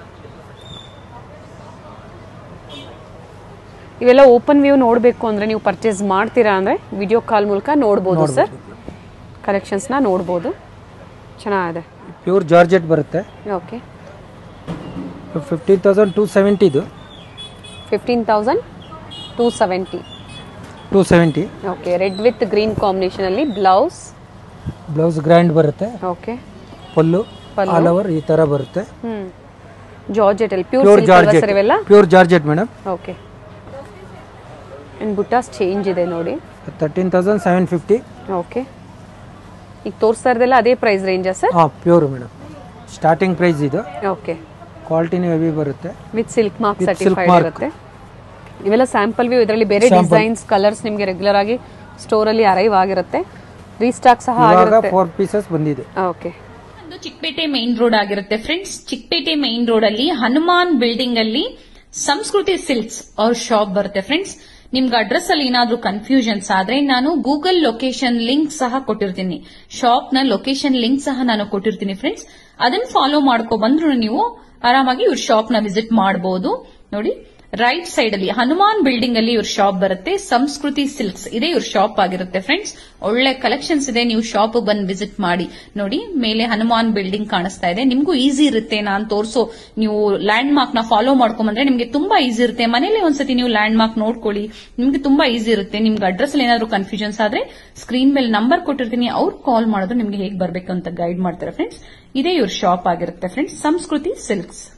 ಇವೆಲ್ಲ ಓಪನ್ ವ್ಯೂ ನೋಡಬೇಕು ಅಂದ್ರೆ ನೀವು ಪರ್ಚೇಸ್ ಮಾಡ್ತೀರಾ ಅಂದ್ರೆ ವಿಡಿಯೋ ಕಾಲ್ ಮೂಲಕ ನೋಡ್ಬೋದು ಸರ್ ಕಲೆಕ್ಷನ್ಸ್ನ ನೋಡ್ಬೋದು ಚೆನ್ನಾಗಿದೆ ಪ್ಯೂರ್ ಜಾರ್ಜೆಟ್ ಬರುತ್ತೆ ಓಕೆ ಫಿಫ್ಟೀನ್ ತೌಸಂಡ್ ಟೂ ಸೆವೆಂಟಿದು fifteen thousand two seventy two seventy okay red with green ಕಾಂಬಿನೇಷನಲ್ಲಿ ಬ್ಲೌಸ್ ಬ್ಲೌಸ್ ಗ್ರ್ಯಾಂಡ್ ಬರುತ್ತೆ okay pallu pallu. All over ಈ ತರ ಬರುತ್ತೆ ಹ್ಮ್ ಜಾರ್ಜೆಟ್ ಅಲ್ಲಿ pure pure silk georgette sir ಇವೆಲ್ಲ pure georgette madam okay and buttas change ಇದೆ ನೋಡಿ thirteen thousand seven fifty okay ಈಗ ತೋರಿಸ್ತಾ ಇರೋದೆಲ್ಲ ಅದೇ ಪ್ರೈಸ್ ರೇಂಜಾ ಸರ್ ಹಾಂ ಪ್ಯೂರ್ ಮೇಡಮ್ ಸ್ಟಾರ್ಟಿಂಗ್ ಪ್ರೈಸ್ ಇದು ಓಕೆ ಕ್ವಾಲಿಟಿನೂ ಹೆವಿ ಬರುತ್ತೆ with silk mark With silk certified mark. ಇರುತ್ತೆ ಇವೆಲ್ಲ ಸ್ಯಾಂಪಲ್ ವ್ಯೂ ಇದರಲ್ಲಿ ಬೇರೆ Sample. ಡಿಸೈನ್ಸ್ ಕಲರ್ಸ್ ನಿಮಗೆ ರೆಗ್ಯುಲರ್ ಆಗಿ ಸ್ಟೋರ್ ಅಲ್ಲಿ ಅರೈವ್ ಆಗಿರುತ್ತೆ ರೀಸ್ಟಾಕ್ ಸಹ ಇವಾಗ ಆಗಿರುತ್ತೆ ಫೋರ್ ಪೀಸಸ್ ಬಂದಿದೆ ಓಕೆ ಒಂದು ಚಿಕ್ಕಪೇಟೆ ಮೈನ್ ರೋಡ್ ಆಗಿರುತ್ತೆ ಫ್ರೆಂಡ್ಸ್ ಚಿಕ್ಕಪೇಟೆ ಮೈನ್ ರೋಡ್ ಅಲ್ಲಿ ಹನುಮಾನ್ ಬಿಲ್ಡಿಂಗ್ ಅಲ್ಲಿ ಸಂಸ್ಕೃತಿ ಸಿಲ್ಕ್ಸ್ ಅವ್ರ ಶಾಪ್ ಬರುತ್ತೆ ಫ್ರೆಂಡ್ಸ್ ನಿಮ್ಗೆ ಅಡ್ರೆಸ್ ಅಲ್ಲಿ ಏನಾದ್ರೂ ಕನ್ಫ್ಯೂಷನ್ಸ್ ಆದ್ರೆ ನಾನು ಗೂಗಲ್ ಲೊಕೇಶನ್ ಲಿಂಕ್ ಸಹ ಕೊಟ್ಟಿರ್ತೀನಿ ಶಾಪ್ ನ ಲೊಕೇಶನ್ ಲಿಂಕ್ ಸಹ ನಾನು ಕೊಟ್ಟಿರ್ತೀನಿ ಫ್ರೆಂಡ್ಸ್ ಅದನ್ನ ಫಾಲೋ ಮಾಡ್ಕೊ ಬಂದ್ರು ನೀವು ಆರಾಮಾಗಿ ಇವ್ರ ಶಾಪ್ ನ ವಿಸಿಟ್ ಮಾಡಬಹುದು ನೋಡಿ ರೈಟ್ ಸೈಡ್ ಅಲ್ಲಿ ಹನುಮಾನ್ ಬಿಲ್ಡಿಂಗ್ ಅಲ್ಲಿ ಇವ್ರ ಶಾಪ್ ಬರುತ್ತೆ ಸಂಸ್ಕೃತಿ ಸಿಲ್ಕ್ಸ್ ಇದೆ ಇವ್ರ ಶಾಪ್ ಆಗಿರುತ್ತೆ ಫ್ರೆಂಡ್ಸ್ ಒಳ್ಳೆ ಕಲೆಕ್ಷನ್ಸ್ ಇದೆ ನೀವು ಶಾಪ್ ಬಂದು ವಿಸಿಟ್ ಮಾಡಿ ನೋಡಿ ಮೇಲೆ ಹನುಮಾನ್ ಬಿಲ್ಡಿಂಗ್ ಕಾಣಿಸ್ತಾ ಇದೆ ನಿಮ್ಗೂ ಈಸಿ ಇರುತ್ತೆ ನಾನ್ ತೋರಿಸೋ ನೀವು ಲ್ಯಾಂಡ್ ಮಾರ್ಕ್ ನ ಫಾಲೋ ಮಾಡ್ಕೊಂಬಂದ್ರೆ ನಿಮ್ಗೆ ತುಂಬಾ ಈಸಿ ಇರುತ್ತೆ ಮನೇಲಿ ಒಂದ್ಸತಿ ನೀವು ಲ್ಯಾಂಡ್ ಮಾರ್ಕ್ ನೋಡ್ಕೊಳ್ಳಿ ನಿಮ್ಗೆ ತುಂಬಾ ಈಸಿ ಇರುತ್ತೆ ನಿಮ್ಗೆ ಅಡ್ರೆಸ್ ಅಲ್ಲಿ ಏನಾದ್ರು ಕನ್ಫ್ಯೂಷನ್ಸ್ ಆದ್ರೆ ಸ್ಕ್ರೀನ್ ಮೇಲೆ ನಂಬರ್ ಕೊಟ್ಟಿರ್ತೀನಿ ಅವ್ರು ಕಾಲ್ ಮಾಡೋದು ನಿಮ್ಗೆ ಹೇಗೆ ಬರ್ಬೇಕು ಅಂತ ಗೈಡ್ ಮಾಡ್ತಾರೆ ಫ್ರೆಂಡ್ಸ್ ಇದೇ ಇವ್ರ ಶಾಪ್ ಆಗಿರುತ್ತೆ ಫ್ರೆಂಡ್ಸ್ ಸಂಸ್ಕೃತಿ ಸಿಲ್ಕ್ಸ್